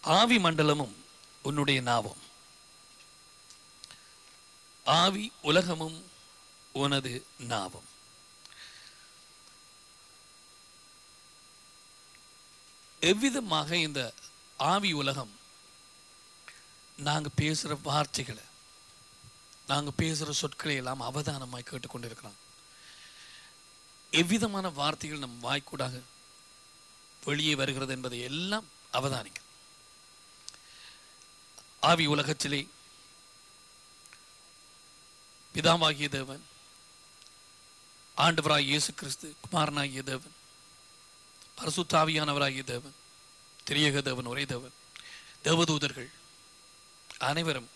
ஆவி மண்டலமும் உன்னுடைய நாவும் ஆவி உலகமும் உனது நாவும் எவ்விதமாக இந்த ஆவி உலகம் நாங்க பேசுற வார்த்தைகளை நாங்க பேசுற சொற்களை எல்லாம் அவதானமாய் கேட்டுக்கொண்டிருக்கிறோம் எவ்விதமான வார்த்தைகள் நம் வாய்க்கூடாக வெளியே வருகிறது என்பதை எல்லாம் அவதானிக்க ஆவி உலகத்திலே பிதாவாகிய தேவன் ஆண்டவராய் இயேசு கிறிஸ்து குமாரனாகிய தேவன் பரிசுத்தாவியானவராகிய தேவன் திரியக தேவன் ஒரே தேவன் தேவதூதர்கள் அனைவரும்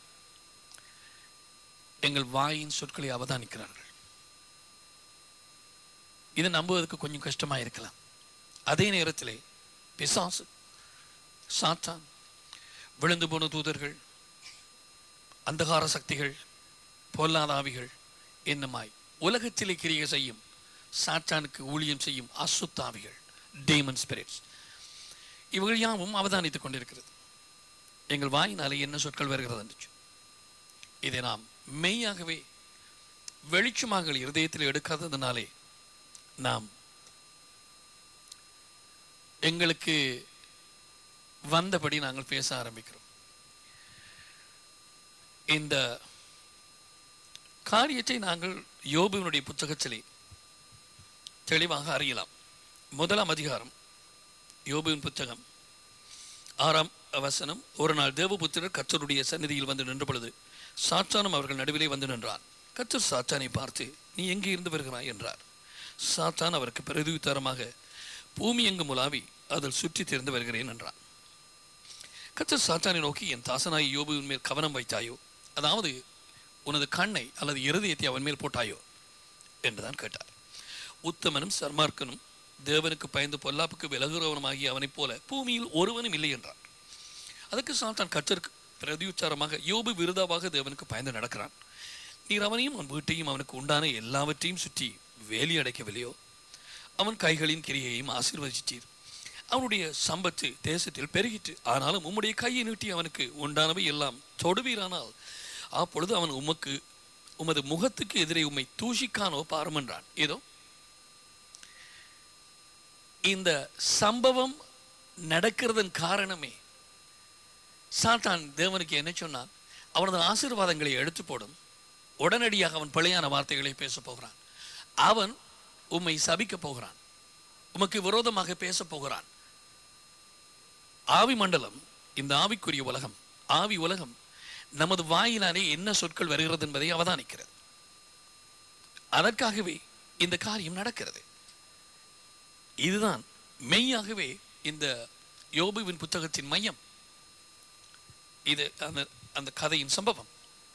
எங்கள் வாயின் சொற்களை அவதானிக்கிறார்கள் இதை நம்புவதற்கு கொஞ்சம் கஷ்டமா இருக்கலாம் அதே நேரத்திலே பிசாசு சாத்தான் விழுந்து போன தூதர்கள் அந்தகார சக்திகள் பொல்லாத ஆவிகள் என்னமாய் உலகத்திலே கிரியை செய்யும் சாத்தானுக்கு ஊழியம் செய்யும் அசுத்தாவிகள் டேமன் ஸ்பிரிட்ஸ் இவர்கள் யாவும் அவதானித்துக் கொண்டிருக்கிறது எங்கள் வாயினாலே என்ன சொற்கள் வருகிறது என்று இதை நாம் மெய்யாகவே வெளிச்சமாக இருதயத்தில் எடுக்காததுனாலே நாம் எங்களுக்கு வந்தபடி நாங்கள் பேச ஆரம்பிக்கிறோம் இந்த காரியத்தை நாங்கள் யோபுவினுடைய புத்தகத்திலே தெளிவாக அறியலாம் முதலாம் அதிகாரம் யோபுவின் புத்தகம் ஆறாம் வசனம் ஒரு நாள் தேவபுத்திரர் கர்த்தருடைய சந்நிதியில் வந்து நின்ற பொழுது சாத்தானும் அவர்கள் நடுவிலே வந்து நின்றான் கர்த்தர் சாத்தானை பார்த்து நீ எங்கே இருந்து வருகிறாய் என்றார் சாத்தான் அவருக்கு பிரதியுத்தரமாக பூமி எங்கும் உலாவி அதில் சுற்றி திறந்து வருகிறேன் என்றான் கர்த்தர் சாத்தானை நோக்கி என் தாசனாய் யோபுவின் மேல் கவனம் வைத்தாயோ அதாவது உனது கண்ணை அல்லது இருதயத்தை அவன் மேல் போட்டாயோ என்றுதான் கேட்டார் உத்தமனும் சர்மார்க்கனும் தேவனுக்கு பயந்து பொல்லாப்புக்கு விலகுறவனுமாகிய அவனைப் போல பூமியில் ஒருவனும் இல்லை என்றார் அதுக்கு சாத்தான் கர்த்தருக்கு பிரதியுச்சாரமாக யோபு விருதாவாக தேவனுக்கு பயந்து நடக்கிறான் நீர் அவனையும் அவன் வீட்டையும் அவனுக்கு உண்டான எல்லாவற்றையும் சுற்றி வேலி அடைக்கவில்லையோ அவன் கைகளின் கிரியையும் ஆசீர்வதித்தீர் அவனுடைய சம்பத்து தேசத்தில் பெருகிற்று ஆனாலும் உம்முடைய கையை நீட்டி அவனுக்கு உண்டானவை எல்லாம் தொடுவீரானால் அப்பொழுது அவன் உமக்கு உமது முகத்துக்கு எதிரே உம்மை தூஷிக்கானோ பாரும் என்றான் ஏதோ இந்த சம்பவம் நடக்கிறதன் காரணமே சாத்தான் தேவனுக்கு என்ன சொன்னான் அவனது ஆசீர்வாதங்களை எடுத்து போடும் உடனடியாக அவன் பிழையான வார்த்தைகளை பேசப் போகிறான் அவன் உம்மை சபிக்கப் போகிறான் உமக்கு விரோதமாக பேசப் போகிறான் ஆவி மண்டலம் இந்த ஆவிக்குரிய உலகம் ஆவி உலகம் நமது வாயினாலே என்ன சொற்கள் வருகிறது என்பதை அவதானிக்கிறது அதற்காகவே இந்த காரியம் நடக்கிறது இதுதான் மெய்யாகவே இந்த யோபுவின் புத்தகத்தின் மையம் இது அந்த அந்த கதையின் சம்பவம்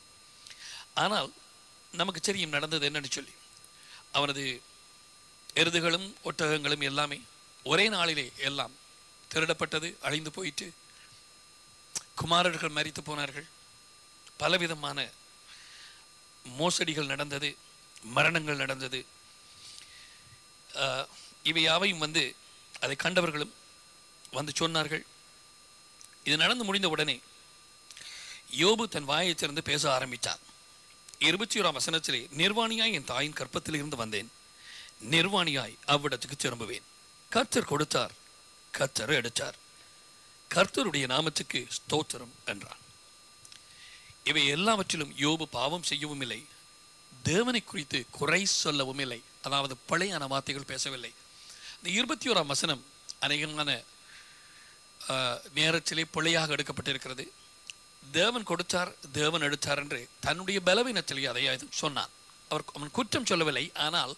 ஆனால் நமக்கு தெரியும் நடந்தது என்னன்னு சொல்லி அவனது எருதுகளும் ஒட்டகங்களும் எல்லாமே ஒரே நாளிலே எல்லாம் திருடப்பட்டது அழிந்து போயிட்டு குமாரர்கள் மரித்து போனார்கள் பலவிதமான மோசடிகள் நடந்தது மரணங்கள் நடந்தது ஆஹ், இவை யாவையும் வந்து அதை கண்டவர்களும் வந்து சொன்னார்கள் இது நடந்து முடிந்த உடனே யோபு தன் வாயை திறந்து பேச ஆரம்பித்தான் இருபத்தி ஓராம் வசனத்திலே நிர்வாணியாய் என் தாயின் கற்பத்தில் இருந்து வந்தேன் நிர்வாணியாய் அவ்விடத்துக்கு திரும்புவேன் கர்த்தர் கொடுத்தார் கர்த்தர் எடுத்தார் கர்த்தருடைய நாமத்துக்கு ஸ்தோத்திரம் என்றான் இவை எல்லாவற்றிலும் யோபு பாவம் செய்யவும் இல்லை தேவனை குறித்து குறை சொல்லவும் இல்லை அதாவது பழையான வார்த்தைகள் பேசவில்லை இந்த இருபத்தி ஓராம் வசனம் அநேகமான ஆஹ், நேரத்திலே பிழையாக எடுக்கப்பட்டிருக்கிறது தேவன் கொடுத்தார் தேவன் எடுத்தார் என்று தன்னுடைய பலவீனத்திலே அதை அது சொன்னான் அவர் அவன் குற்றம் சொல்லவில்லை ஆனால்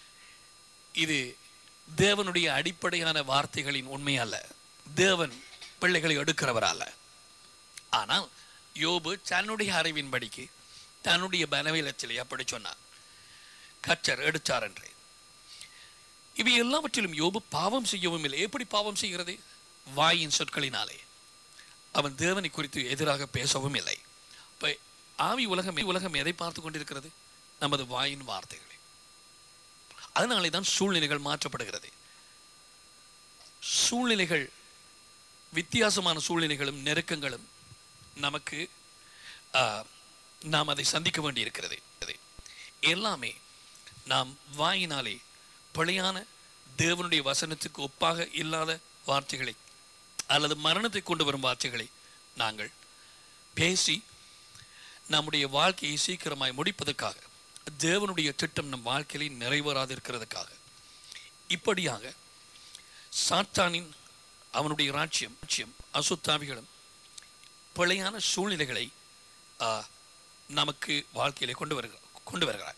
இது தேவனுடைய அடிப்படையான வார்த்தைகளின் உண்மை அல்ல தேவன் பிள்ளைகளை எடுக்கிறவர் அல்ல ஆனால் யோபு தன்னுடைய அறிவின்படிக்கு தன்னுடைய பலவீனத்திலே அப்படி சொன்னான் கச்சர் எடுத்தார் என்று இவை எல்லாவற்றிலும் யோபு பாவம் செய்யவும் இல்லை எப்படி பாவம் செய்கிறது வாயின் சொற்களினாலே அவன் தேவனை குறித்து எதிராக பேசவும் இல்லை இப்ப ஆவி உலகம் உலகம் எதை பார்த்து கொண்டிருக்கிறது நமது வாயின் வார்த்தைகளை அதனாலே தான் சூழ்நிலைகள் மாற்றப்படுகிறது சூழ்நிலைகள் வித்தியாசமான சூழ்நிலைகளும் நெருக்கங்களும் நமக்கு ஆ, நாம் அதை சந்திக்க வேண்டியிருக்கிறது அது எல்லாமே நாம் வாயினாலே பிழையான தேவனுடைய வசனத்துக்கு ஒப்பாக இல்லாத வார்த்தைகளை அல்லது மரணத்தை கொண்டு வரும் வார்த்தைகளை நாங்கள் பேசி நம்முடைய வாழ்க்கையை சீக்கிரமாய் முடிப்பதற்காக தேவனுடைய திட்டம் நம் வாழ்க்கையிலே நிறைவேறாதிருக்கிறதுக்காக இப்படியாக சாத்தானின் அவனுடைய ராட்சியம் ராட்சியம் அசுத்தாவிகளும் பிழையான சூழ்நிலைகளை ஆ, நமக்கு வாழ்க்கையிலே கொண்டு வருகிறார் கொண்டு வருகிறார்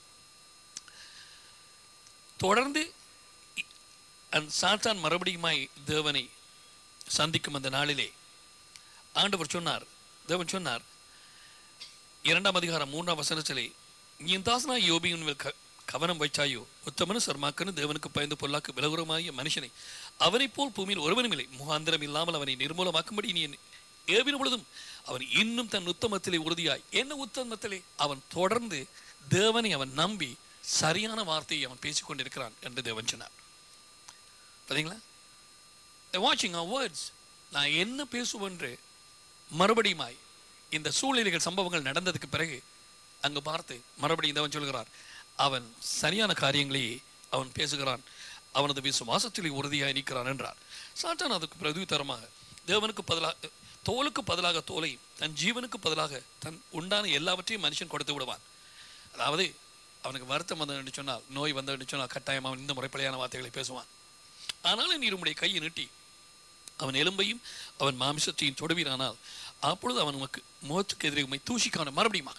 தொடர்ந்து இ- அந்த சாத்தான் மறுபடியுமாய் தேவனை சந்திக்கும் அந்த நாளிலே ஆண்டவர் சொன்னார் தேவன் சொன்னார் இரண்டாம் அதிகாரம் மூன்றாம் வசனத்திலே நீ என் தாசனா யோபியின் மேல் க- கவனம் வைச்சாயோ உத்தமனு சர்மாக்கனு தேவனுக்கு பயந்து பொல்லாக்கு விலகுரமாகிய மனுஷனை அவனைப் போல் பூமியில் ஒருவனும் இல்லை முகாந்திரம் இல்லாமல் அவனை நிர்மூலமாக்கும்படி நீ என்னை ஏவின பொழுதும் அவன் இன்னும் தன் உத்தமத்திலே உறுதியாய் என்ன உத்தமத்திலே அவன் தொடர்ந்து தேவனை அவன் நம்பி சரியான வார்த்தையை அவன் பேசிக் கொண்டிருக்கிறான் என்று தேவன் சொன்னார் பார்த்தீங்களா வாட்சிங் our வேர்ட்ஸ் நான் என்ன பேசுவென்று மறுபடியுமாய் இந்த சூழ்நிலைகள் சம்பவங்கள் நடந்ததுக்கு பிறகு அங்கு பார்த்து மறுபடியும் தேவன் சொல்கிறார் அவன் சரியான காரியங்களையே அவன் பேசுகிறான் அவனது விசுவாசத்திலே உறுதியாய் நிற்கிறான் என்றார் சாத்தான் அதுக்கு பிரதியுத்தரமாக தேவனுக்கு பதிலாக தோலுக்கு பதிலாக தோலை தன் ஜீவனுக்கு பதிலாக தன் உண்டான எல்லாவற்றையும் மனுஷன் கொடுத்து விடுவான் அதாவது அவனுக்கு வருத்தம் வந்தது என்று சொன்னால் நோய் வந்தது என்று சொன்னால் கட்டாயம் அவன் இந்த முறைப்படியான வார்த்தைகளை பேசுவான் ஆனாலும் நீர் உம்முடைய கையை நீட்டி அவன் எலும்பையும் அவன் மாமிசத்தையும் தொடுவீரானால் அப்பொழுது அவன் உமக்கு முகத்துக்கு எதிரே உம்மை தூஷிக்கான மறுபடியுமாக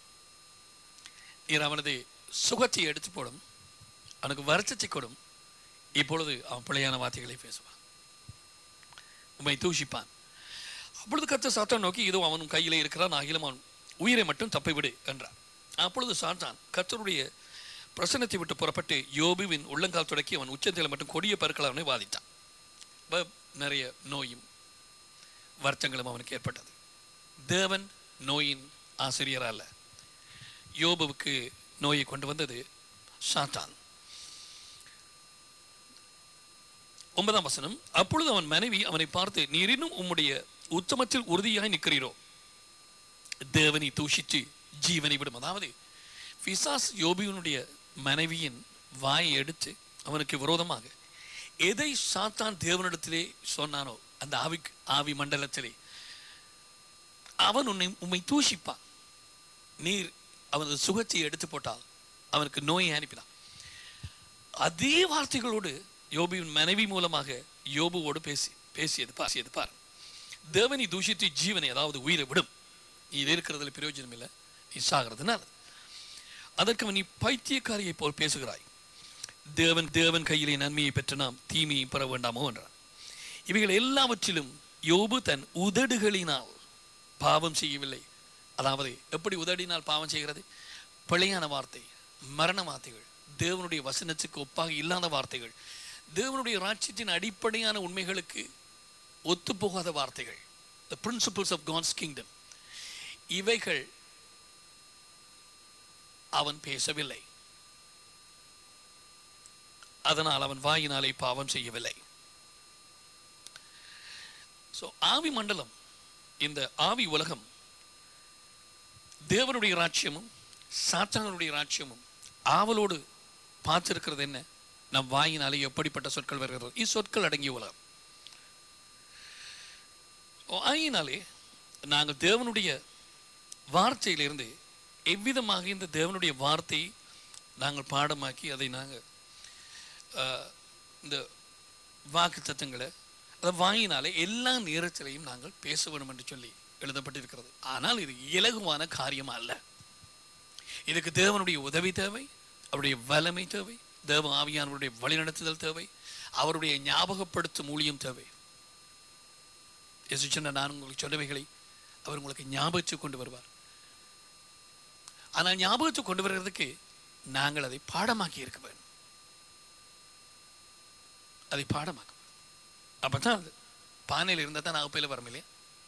நீர் அவனது சுகத்தை எடுத்து போடும் அவனுக்கு வருத்தத்தை கொடும் இப்பொழுது அவன் பிழையான வார்த்தைகளை பேசுவான் உம்மை தூஷிப்பான் அப்பொழுது கத்த சாத்தான் நோக்கி இதோ அவனும் கையிலே இருக்கிறான் ஆகிலும் அவன் உயிரை மட்டும் தப்பி விடு என்றான் அப்பொழுது சாத்தான் கர்த்தருடைய பிரசன்னத்தை விட்டு புறப்பட்டு யோபுவின் உள்ளங்கால் தொடக்கி அவன் உச்சத்தில் மட்டும் கொடிய பருக்கள் அவனை வாதித்தான் ப- நிறைய நோயும் வருத்தங்களும் அவனுக்கு ஏற்பட்டது தேவன் நோயின் ஆசிரியர் அல்ல யோபுவுக்கு நோயை கொண்டு வந்தது சாத்தான் ஒன்பதாம் வசனம் அப்பொழுது அவன் மனைவி அவனை பார்த்து நீர் இன்னும் உம்முடைய உத்தமத்தில் உறுதியாய் நிற்கிறீரோ தேவனை தூஷித்து ஜீவனை விடும் அதாவது பிசாஸ் யோபியனுடைய மனைவியின் வாயை எடுத்து அவனுக்கு விரோதமாக எதை சாத்தான் தேவனிடத்திலே சொன்னானோ அந்த ஆவி ஆவி மண்டலத்திலே அவன் உன்னை உம்மை தூஷிப்பான் நீர் அவனது சுகத்தை எடுத்து போட்டால் அவனுக்கு நோயை அனுப்பினான் அதே வார்த்தைகளோடு யோபுவின் மனைவி மூலமாக யோபுவோடு பேசி பேசியது பேசியது பார் தேவனை தூஷித்து ஜீவனை அதாவது உயிரை விடும் நீ இது இருக்கிறதுல பிரயோஜனம் இல்லை நீ சாகிறதுனால அதற்கு அவன் நீ பைத்தியக்காரியை போல் பேசுகிறாய் தேவன் தேவன் கையிலே நன்மையை பெற்று நாம் தீமையை பெற வேண்டாமோ என்றான் இவைகள் எல்லாவற்றிலும் யோபு தன் உதடுகளினால் பாவம் செய்யவில்லை அதாவது எப்படி உதடினால் பாவம் செய்கிறது பிழையான வார்த்தை மரண வார்த்தைகள் தேவனுடைய வசனத்துக்கு ஒப்பாக இல்லாத வார்த்தைகள் தேவனுடைய ராட்சியத்தின் அடிப்படையான உண்மைகளுக்கு ஒத்துப்போகாத வார்த்தைகள் the principles of God's kingdom இவைகள் அவன் பேசவில்லை அதனால் அவன் வாயினாலே பாவம் செய்யவில்லை ஸோ ஆவி மண்டலம் இந்த ஆவி உலகம் தேவனுடைய ராட்சியமும் சாத்தானுடைய ராட்சியமும் ஆவலோடு பார்த்திருக்கிறது என்ன நம் வாயினாலே எப்படிப்பட்ட சொற்கள் வருகிறது இச்சொற்கள் அடங்கிய உலகம் ஓ, ஆகையினாலே நாங்கள் தேவனுடைய வார்த்தையிலிருந்து எவ்விதமாக இந்த தேவனுடைய வார்த்தையை நாங்கள் பாடமாக்கி அதை நாங்கள் ஆஹ், இந்த வாக்கு தத்தங்களை அதை வாங்கினாலே எல்லா நேரத்திலையும் நாங்கள் பேச வேண்டும் என்று சொல்லி எழுதப்பட்டிருக்கிறது ஆனால் இது இலகுவான காரியம் அல்ல இதுக்கு தேவனுடைய உதவி தேவை அவருடைய வல்லமை தேவை தேவ ஆவியானவருடைய வழிநடத்துதல் தேவை அவருடைய ஞாபகப்படுத்தும் ஊழியம் தேவை இயேசு சொன்ன நான் உங்களுக்கு சொன்னவைகளை அவர் உங்களுக்கு ஞாபகத்துக்கு கொண்டு வருவார் ஆனால் ஞாபகத்துக்கு கொண்டு வருவதற்கு நாங்கள் அதை பாடமாக்கி இருக்க வேண்டும் அதை பாடமாக்க வேண்டும். அப்பதான் அது பானையில் இருந்தால் தான் நாகப்பையில் வரும் இல்லையா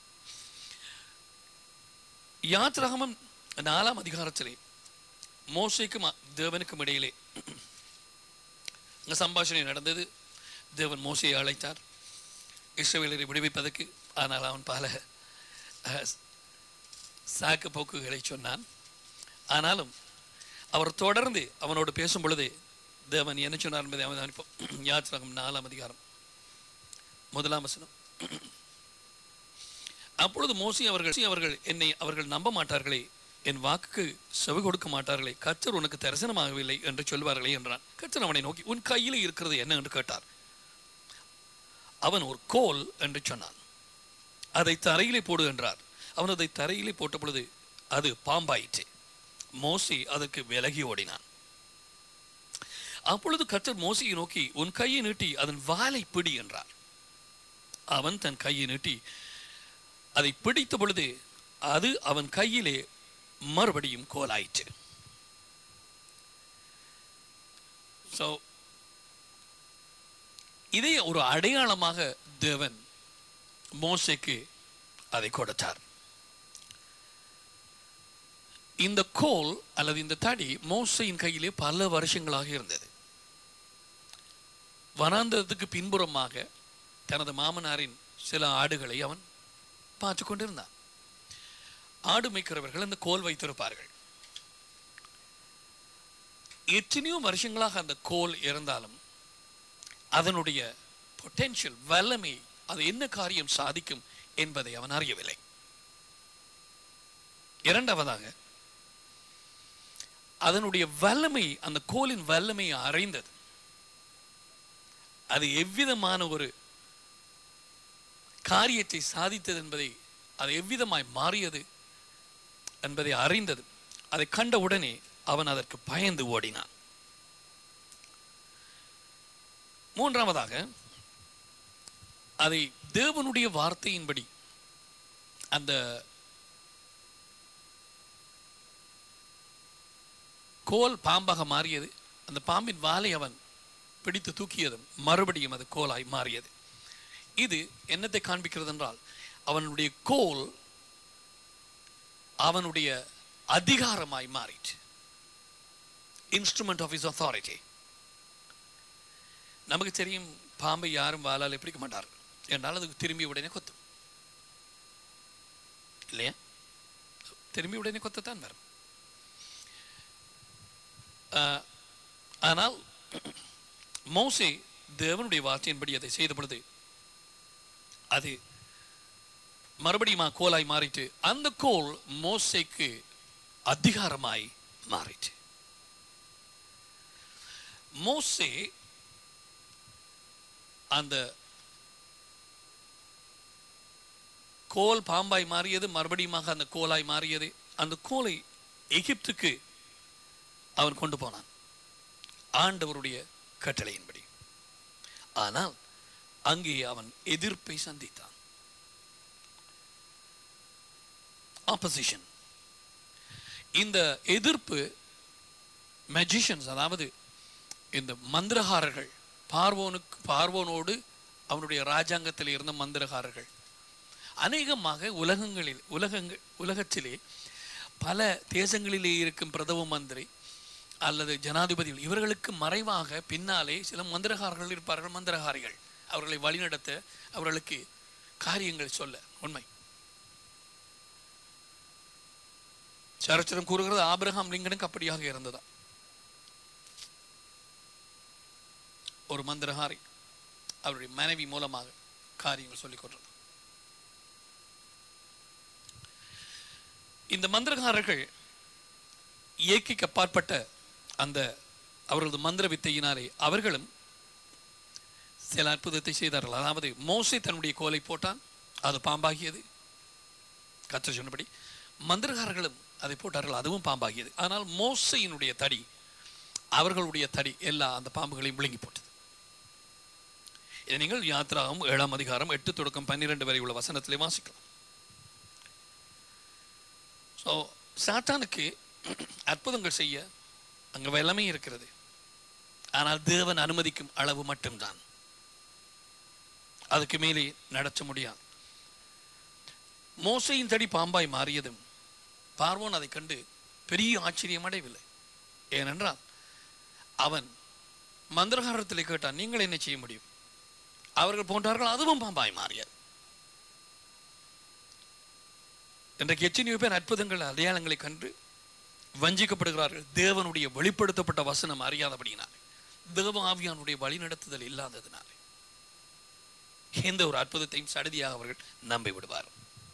யாத்ராகமம் நாலாம் அதிகாரத்திலே மோசைக்கும் அ- தேவனுக்கும் இடையிலே அங்க சம்பாஷணை நடந்தது தேவன் மோசையை அழைத்தார் இஸ்ரவேலரை விடுவிப்பதற்கு ஆனால் அவன் பல அஹ், சாக்கு போக்குகளை சொன்னான் ஆனாலும் அவர் தொடர்ந்து அவனோடு பேசும் பொழுது தேவன் என்ன சொன்னார் என்பதை அவன் அனுப்போம் யாத்திராகம் நாலாம் அதிகாரம் முதலாம் வசனம் அப்பொழுது மோசி அவர்கள் அவர்கள் என்னை அவர்கள் நம்ப மாட்டார்களே என் வாக்குக்கு செவி கொடுக்க மாட்டார்களே கர்த்தர் உனக்கு தரிசனமாகவில்லை என்று சொல்வார்களே என்றான் கர்த்தர் அவனை நோக்கி உன் கையில் இருக்கிறது என்ன என்று கேட்டார் அவன் ஒரு கோல் என்று சொன்னான் அதை தரையிலே போடு என்றார் அவன் அதை தரையிலே போட்ட பொழுது அது பாம்பாயிற்று மோசி அதற்கு விலகி ஓடினான் அப்பொழுது கர்த்தர் மோசியை நோக்கி உன் கையை நீட்டி அதன் வாலை பிடி என்றார் அவன் தன் கையை நீட்டி அதை பிடித்த பொழுது அது அவன் கையிலே மறுபடியும் கோலாயிற்று ஸோ இதே ஒரு அடையாளமாக தேவன் மோசேக்கு அதை கொடுத்தார் இந்த கோல் அல்லது இந்த தடி மோசையின் கையிலே பல வருஷங்களாக இருந்தது வனாந்தரத்துக்கு பின்புறமாக தனது மாமனாரின் சில ஆடுகளை அவன் பார்த்து கொண்டிருந்தான் ஆடு மேய்க்கிறவர்கள் அந்த கோல் வைத்திருப்பார்கள் எத்தனையோ வருஷங்களாக அந்த கோல் இருந்தாலும் அதனுடைய பொட்டென்ஷியல் வல்லமை அது என்ன காரியம் சாதிக்கும் என்பதை அவன் அறியவில்லை இரண்டாவதாக அதனுடைய வல்லமை அந்த கோலின் வல்லமை அறிந்தது அது எவ்விதமான ஒரு காரியத்தை சாதித்தது என்பதை அது எவ்விதமாய் மாறியது என்பதை அறிந்தது அதை கண்ட உடனே அவன் அதற்கு பயந்து ஓடினான் மூன்றாவதாக அதை தேவனுடைய வார்த்தையின்படி அந்த கோல் பாம்பாக மாறியது அந்த பாம்பின் வாலை அவன் பிடித்து தூக்கியதும் மறுபடியும் அது கோலாய் மாறியது இது என்னத்தை காண்பிக்கிறது என்றால் அவனுடைய கோல் அவனுடைய அதிகாரமாய் மாறிற்று இன்ஸ்ட்ருமெண்ட் ஆஃப் இஸ் அத்தாரிட்டி நமக்கு தெரியும் பாம்பை யாரும் வாளால் பிடிக்க மாட்டார் என்றால் அதுக்கு திரும்பி உடனே கொத்தும் இல்லையா திரும்பி உடனே கொத்தத்தான் வரும் ஆஹ், ஆனால் மோசே தேவனுடைய வார்த்தையின்படி அதை செய்த பொழுது அது மறுபடியும் கோலாய் மாறிட்டு அந்த கோல் மோசேக்கு அதிகாரமாய் மாறிட்டு மோசே அந்த கோல் பாம்பாய் மாறியது மறுபடியுமாக அந்த கோலாய் மாறியது அந்த கோலை எகிப்துக்கு அவன் கொண்டு போனான் ஆண்டவருடைய கட்டளையின்படி ஆனால் அங்கே அவன் எதிர்ப்பை சந்தித்தான் ஆப்போசிஷன் இந்த எதிர்ப்பு மெஜிஷியன்ஸ் அதாவது இந்த மந்திரகாரர்கள் பார்வோனுக்கு பார்வோனோடு அவனுடைய ராஜாங்கத்தில் இருந்த மந்திரகாரர்கள் அநேகமாக உலகங்களில் உலகங்கள் உலகத்திலே பல தேசங்களிலே இருக்கும் பிரதம மந்திரி அல்லது ஜனாதிபதிகள் இவர்களுக்கு மறைவாக பின்னாலே சில மந்திரகாரர்கள் இருப்பார்கள் மந்திரகாரிகள் அவர்களை வழிநடத்த அவர்களுக்கு காரியங்கள் சொல்ல உண்மை சரித்திரம் கூறுகிறது ஆபிரகாம் லிங்கனுக்கு அப்படியாக இருந்ததா ஒரு மந்திரகாரி அவருடைய மனைவி மூலமாக காரியங்கள் சொல்லிக் கொண்டிருந்தார் இந்த மந்திரகாரர்கள் இயற்கைக்கு அப்பாற்பட்ட அந்த அவர்களது மந்திர வித்தையினாலே அவர்களும் சில அற்புதத்தை செய்தார்கள் அதாவது மோசே தன்னுடைய கோலை போட்டான் அது பாம்பாகியது கற்ற சொன்னபடி மந்திரகாரர்களும் அதை போட்டார்கள் அதுவும் பாம்பாகியது ஆனால் மோசையினுடைய தடி அவர்களுடைய தடி எல்லா அந்த பாம்புகளையும் விழுங்கி போட்டது இதை நீங்கள் யாத்ராகம் ஏழாம் அதிகாரம் எட்டு தொடக்கம் பன்னிரெண்டு வரை உள்ள வசனத்திலே வாசிக்கலாம் ஸோ சாத்தானுக்கு அற்புதங்கள் செய்ய அங்கே வல்லமை இருக்கிறது ஆனால் தேவன் அனுமதிக்கும் அளவு மட்டும்தான் அதுக்கு மேலே நடத்த முடியாது மோசையின் தடி பாம்பாய் மாறியதும் பார்வோன் அதை கண்டு பெரிய ஆச்சரியம் அடையவில்லை ஏனென்றால் அவன் மந்திரகாரத்தில் கேட்டான் நீங்கள் என்ன செய்ய முடியும் அவர்கள் போன்றார்கள் அதுவும் பாம்பாய் மாறியது இன்றைக்கு எத்தனையோ பேர் அற்புதங்கள் அடையாளங்களை கண்டு வஞ்சிக்கப்படுகிறார்கள் தேவனுடைய வெளிப்படுத்தப்பட்ட வசனம் அறியாதபடியினால் தேவ ஆவியானுடைய வழிநடத்துதல் இல்லாததினால் எந்த ஒரு அற்புதத்தையும் சடதியாக அவர்கள் நம்பி விடுவார்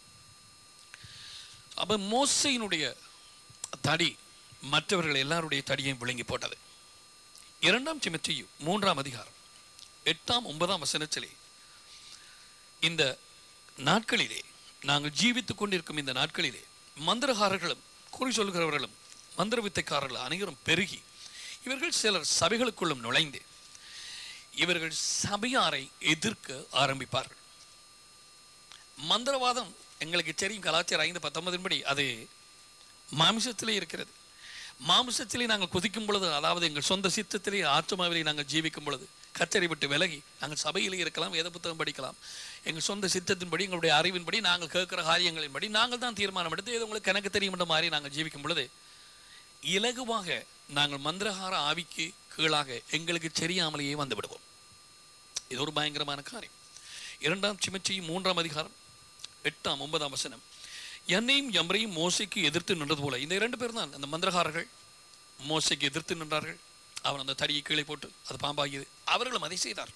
அப்ப மோசையினுடைய தடி மற்றவர்கள் எல்லாருடைய தடியையும் விழுங்கி போட்டது இரண்டாம் சிமத்தியு மூன்றாம் அதிகாரம் எட்டாம் ஒன்பதாம் வசனத்திலே இந்த நாட்களிலே நாங்கள் ஜீவித்துக் கொண்டிருக்கும் இந்த நாட்களிலே மந்திரகாரர்களும் குறி சொல்கிறவர்களும் மந்திர வித்தைக்காரர்கள் அனைவரும் பெருகி இவர்கள் சிலர் சபைகளுக்குள்ளும் நுழைந்து இவர்கள் சபையாரை எதிர்க்க ஆரம்பிப்பார்கள் மந்திரவாதம் எங்களுக்கு தெரியும் கலாச்சாரம் ஐந்து பத்தொன்பதின் படி அது மாமிசத்திலே இருக்கிறது மாமிசத்திலே நாங்கள் குதிக்கும் பொழுது அதாவது எங்கள் சொந்த சித்தத்திலே ஆத்மாவிலே நாங்கள் ஜீவிக்கும் பொழுது கச்சரை விட்டு விலகி நாங்கள் சபையிலே இருக்கலாம் வேத புத்தகம் படிக்கலாம் எங்கள் சொந்த சித்தத்தின்படி எங்களுடைய அறிவின்படி நாங்கள் கேட்கிற காரியங்களின்படி நாங்கள் தான் தீர்மானம் எடுத்து இது உங்களுக்கு எனக்கு தெரியும் என்ற மாதிரி நாங்கள் ஜீவிக்கும் பொழுது இலகுவாக நாங்கள் மந்திரகார ஆவிக்கு கீழாக எங்களுக்கு தெரியாமலேயே வந்து விடுவோம் இது ஒரு பயங்கரமான காரியம் இரண்டாம் சிமச்சி மூன்றாம் அதிகாரம் எட்டாம் ஒன்பதாம் வசனம் என்னையும் எம்ரையும் மோசைக்கு எதிர்த்து நின்றது போல இந்த இரண்டு பேர் தான் அந்த மந்திரகாரர்கள் மோசைக்கு எதிர்த்து நின்றார்கள் அவன் அந்த தடியை கீழே போட்டு அது பாம்பாகியது அவர்களும் அதை செய்தார்கள்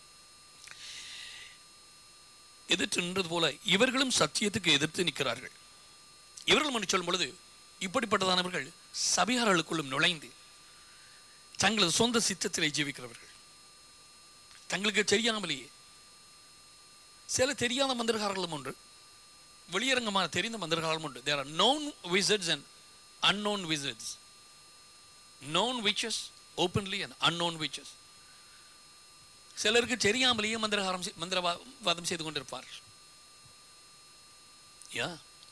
எதிர்த்து நின்றது போல இவர்களும் சத்தியத்துக்கு எதிர்த்து நிற்கிறார்கள் இவர்கள் என்று சொல்லும் பொழுது இப்படிப்பட்டதானவர்கள் சபையார்களுக்குள்ளும் நுழைந்து தங்களது சொந்த சித்தத்திலே ஜீவிக்கிறவர்கள் தங்களுக்கு தெரியாமலேயே சில தெரியாத மந்திரகாரர்களும் உண்டு வெளியரங்கமான தெரிந்த மந்திரகாரர்களும் உண்டு there are known wizards and unknown wizards known witches openly and unknown witches சிலருக்கு தெரியாமலேயே மந்திரகாரம் செய்- மந்திரவாதம் செய்து கொண்டிருப்பார்கள் யா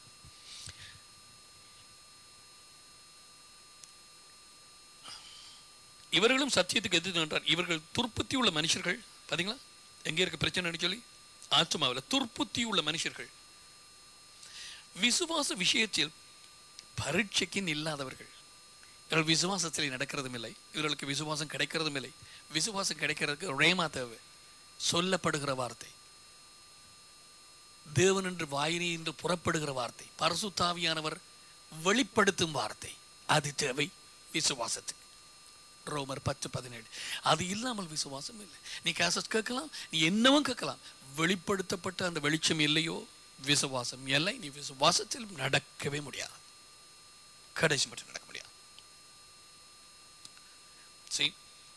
இவர்களும் சத்தியத்துக்கு எதிர்த்து நின்றார் இவர்கள் துர்ப்புத்தி உள்ள மனுஷர்கள் பாத்தீங்களா எங்க இருக்கு பிரச்சனைன்னு சொல்லி ஆத்மாவில் துர்ப்புத்தி உள்ள மனுஷர்கள் விசுவாச விஷயத்தில் பரீட்சைக்கு இல்லாதவர்கள் இவர்கள் விசுவாசத்தில் நடக்கிறதும் இல்லை இவர்களுக்கு விசுவாசம் கிடைக்கிறதும் இல்லை விசுவாசம் கிடைக்கிறதுக்கு ரேமா தேவை சொல்லப்படுகிற வார்த்தை தேவன் என்று வாயினி என்று புறப்படுகிற வார்த்தை பரசுத்தாவியானவர் வெளிப்படுத்தும் வார்த்தை அது தேவை விசுவாசத்துக்கு ரோமர் பத்து பதினேழு அது இல்லாமல் விசுவாசம் இல்லை நீ கேசட் கேட்கலாம் நீ என்னவும் கேட்கலாம் வெளிப்படுத்தப்பட்ட அந்த வெளிச்சம் இல்லையோ விசுவாசம் இல்லை நீ விசுவாசத்தில் நடக்கவே முடியாது கடைசி மட்டும் நடக்க முடியாது See?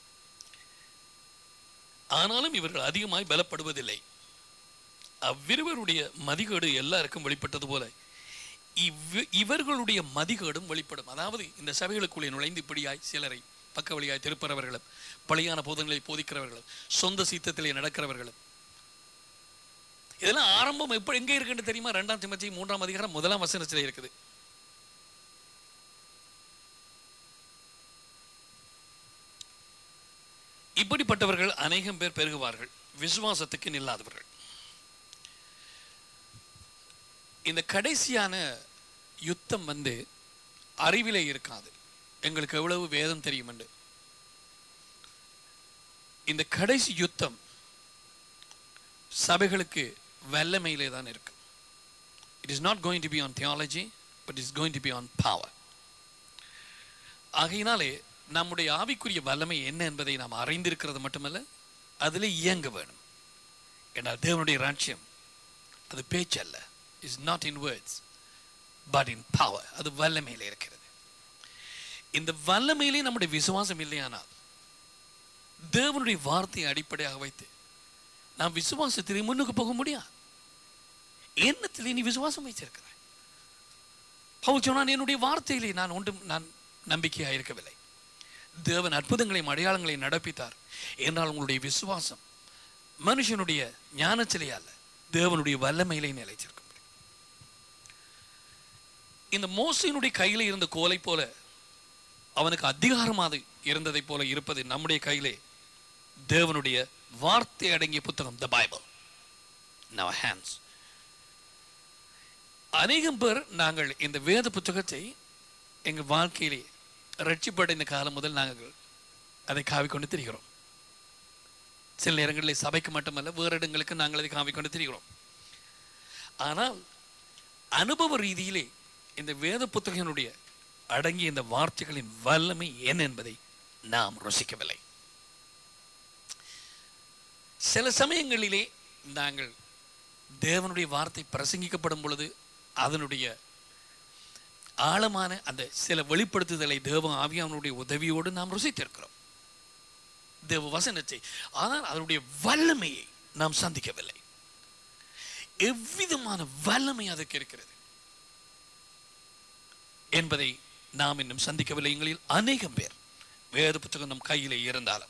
ஆனாலும் இவர்கள் அதிகமாய் பலப்படுவதில்லை அவ்விருவருடைய மதிகேடு எல்லாருக்கும் வெளிப்பட்டது போல இவ் இவர்களுடைய மதிகேடும் வெளிப்படும் அதாவது இந்த சபைகளுக்குள்ளே நுழைந்து இப்படியாய் சிலரை பக்க வழியாய் திருப்பறவர்களும் பழியான போதங்களை போதிக்கிறவர்களும் சொந்த சீத்தத்திலே நடக்கிறவர்களும் இதெல்லாம் ஆரம்பம் எப்படி எங்க இருக்குன்னு தெரியுமா ரெண்டாம் திமத்தி மூன்றாம் அதிகாரம் முதலாம் வசனத்திலே இருக்குது இப்படிப்பட்டவர்கள் அநேகம் பேர் பெருகுவார்கள் விசுவாசத்துக்கு நில்லாதவர்கள் இந்த கடைசியான யுத்தம் வந்து அறிவிலே இருக்காது எங்களுக்கு எவ்வளவு வேதம் தெரியும் என்று இந்த கடைசி யுத்தம் சபைகளுக்கு வல்லமையிலே தான் இருக்கு it is not going to be on theology but is going to be on power ஆகையினாலே நம்முடைய ஆவிக்குரிய வல்லமை என்ன என்பதை நாம் அறிந்திருக்கிறது மட்டுமல்ல அதில் இயங்க வேணும் ஏன்னா தேவனுடைய ராட்சியம் அது பேச்சல்ல is not in words but in power அது வல்லமையில இருக்கிறது இந்த வல்லமையிலே நம்முடைய விசுவாசம் இல்லையானால் தேவனுடைய வார்த்தையை அடிப்படையாக வைத்து நாம் விசுவாசத்திலே முன்னுக்கு போக முடியாது எண்ணத்திலே நீ விசுவாசம் வைத்திருக்கிறாய் பவுல் சொன்னான் என்னுடைய வார்த்தையிலே நான் ஒன்றும் நான் நம்பிக்கையாக இருக்கவில்லை தேவன் அற்புதங்களையும் அடையாளங்களையும் நடப்பித்தார் என்றால் உங்களுடைய விசுவாசம் மனுஷனுடைய ஞானத்திலே அல்ல தேவனுடைய வல்லமையிலே நிலைத்திருக்க முடியும் இந்த மோசையினுடைய கையிலே இருந்த கோலை போல அவனுக்கு அதிகாரமாக இருந்ததை போல இருப்பது நம்முடைய கையிலே தேவனுடைய வார்த்தை அடங்கிய புத்தகம் த பைபிள் நவ ஹேண்ட்ஸ் அநேகம் பேர் நாங்கள் இந்த வேத புத்தகத்தை எங்கள் வாழ்க்கையிலே ரட்சிப்படைந்த காலம் முதல் நாங்கள் அதை காவிக்கொண்டு திரிகிறோம் சில நேரங்களில் சபைக்கு மட்டுமல்ல வேறு இடங்களுக்கு நாங்கள் அதை காமிக்கொண்டு திரிகிறோம் ஆனால் அனுபவ ரீதியிலே இந்த வேத புத்தகனுடைய அடங்கிய இந்த வார்த்தைகளின் வல்லமை என்ன என்பதை நாம் ருசிக்கவில்லை சில சமயங்களிலே நாங்கள் தேவனுடைய வார்த்தை பிரசங்கிக்கப்படும் பொழுது அதனுடைய ஆழமான அந்த சில வெளிப்படுத்துதலை தேவ ஆவியானுடைய உதவியோடு நாம் ருசித்திருக்கிறோம் தேவ வசனத்தை ஆனால் அதனுடைய வல்லமையை நாம் சந்திக்கவில்லை எவ்விதமான வல்லமை அதற்கு இருக்கிறது என்பதை நாம் இன்னும் சந்திக்கவில்லை எங்களில் அநேகம் பேர் வேத புத்தகம் நம் கையிலே இருந்தாலும்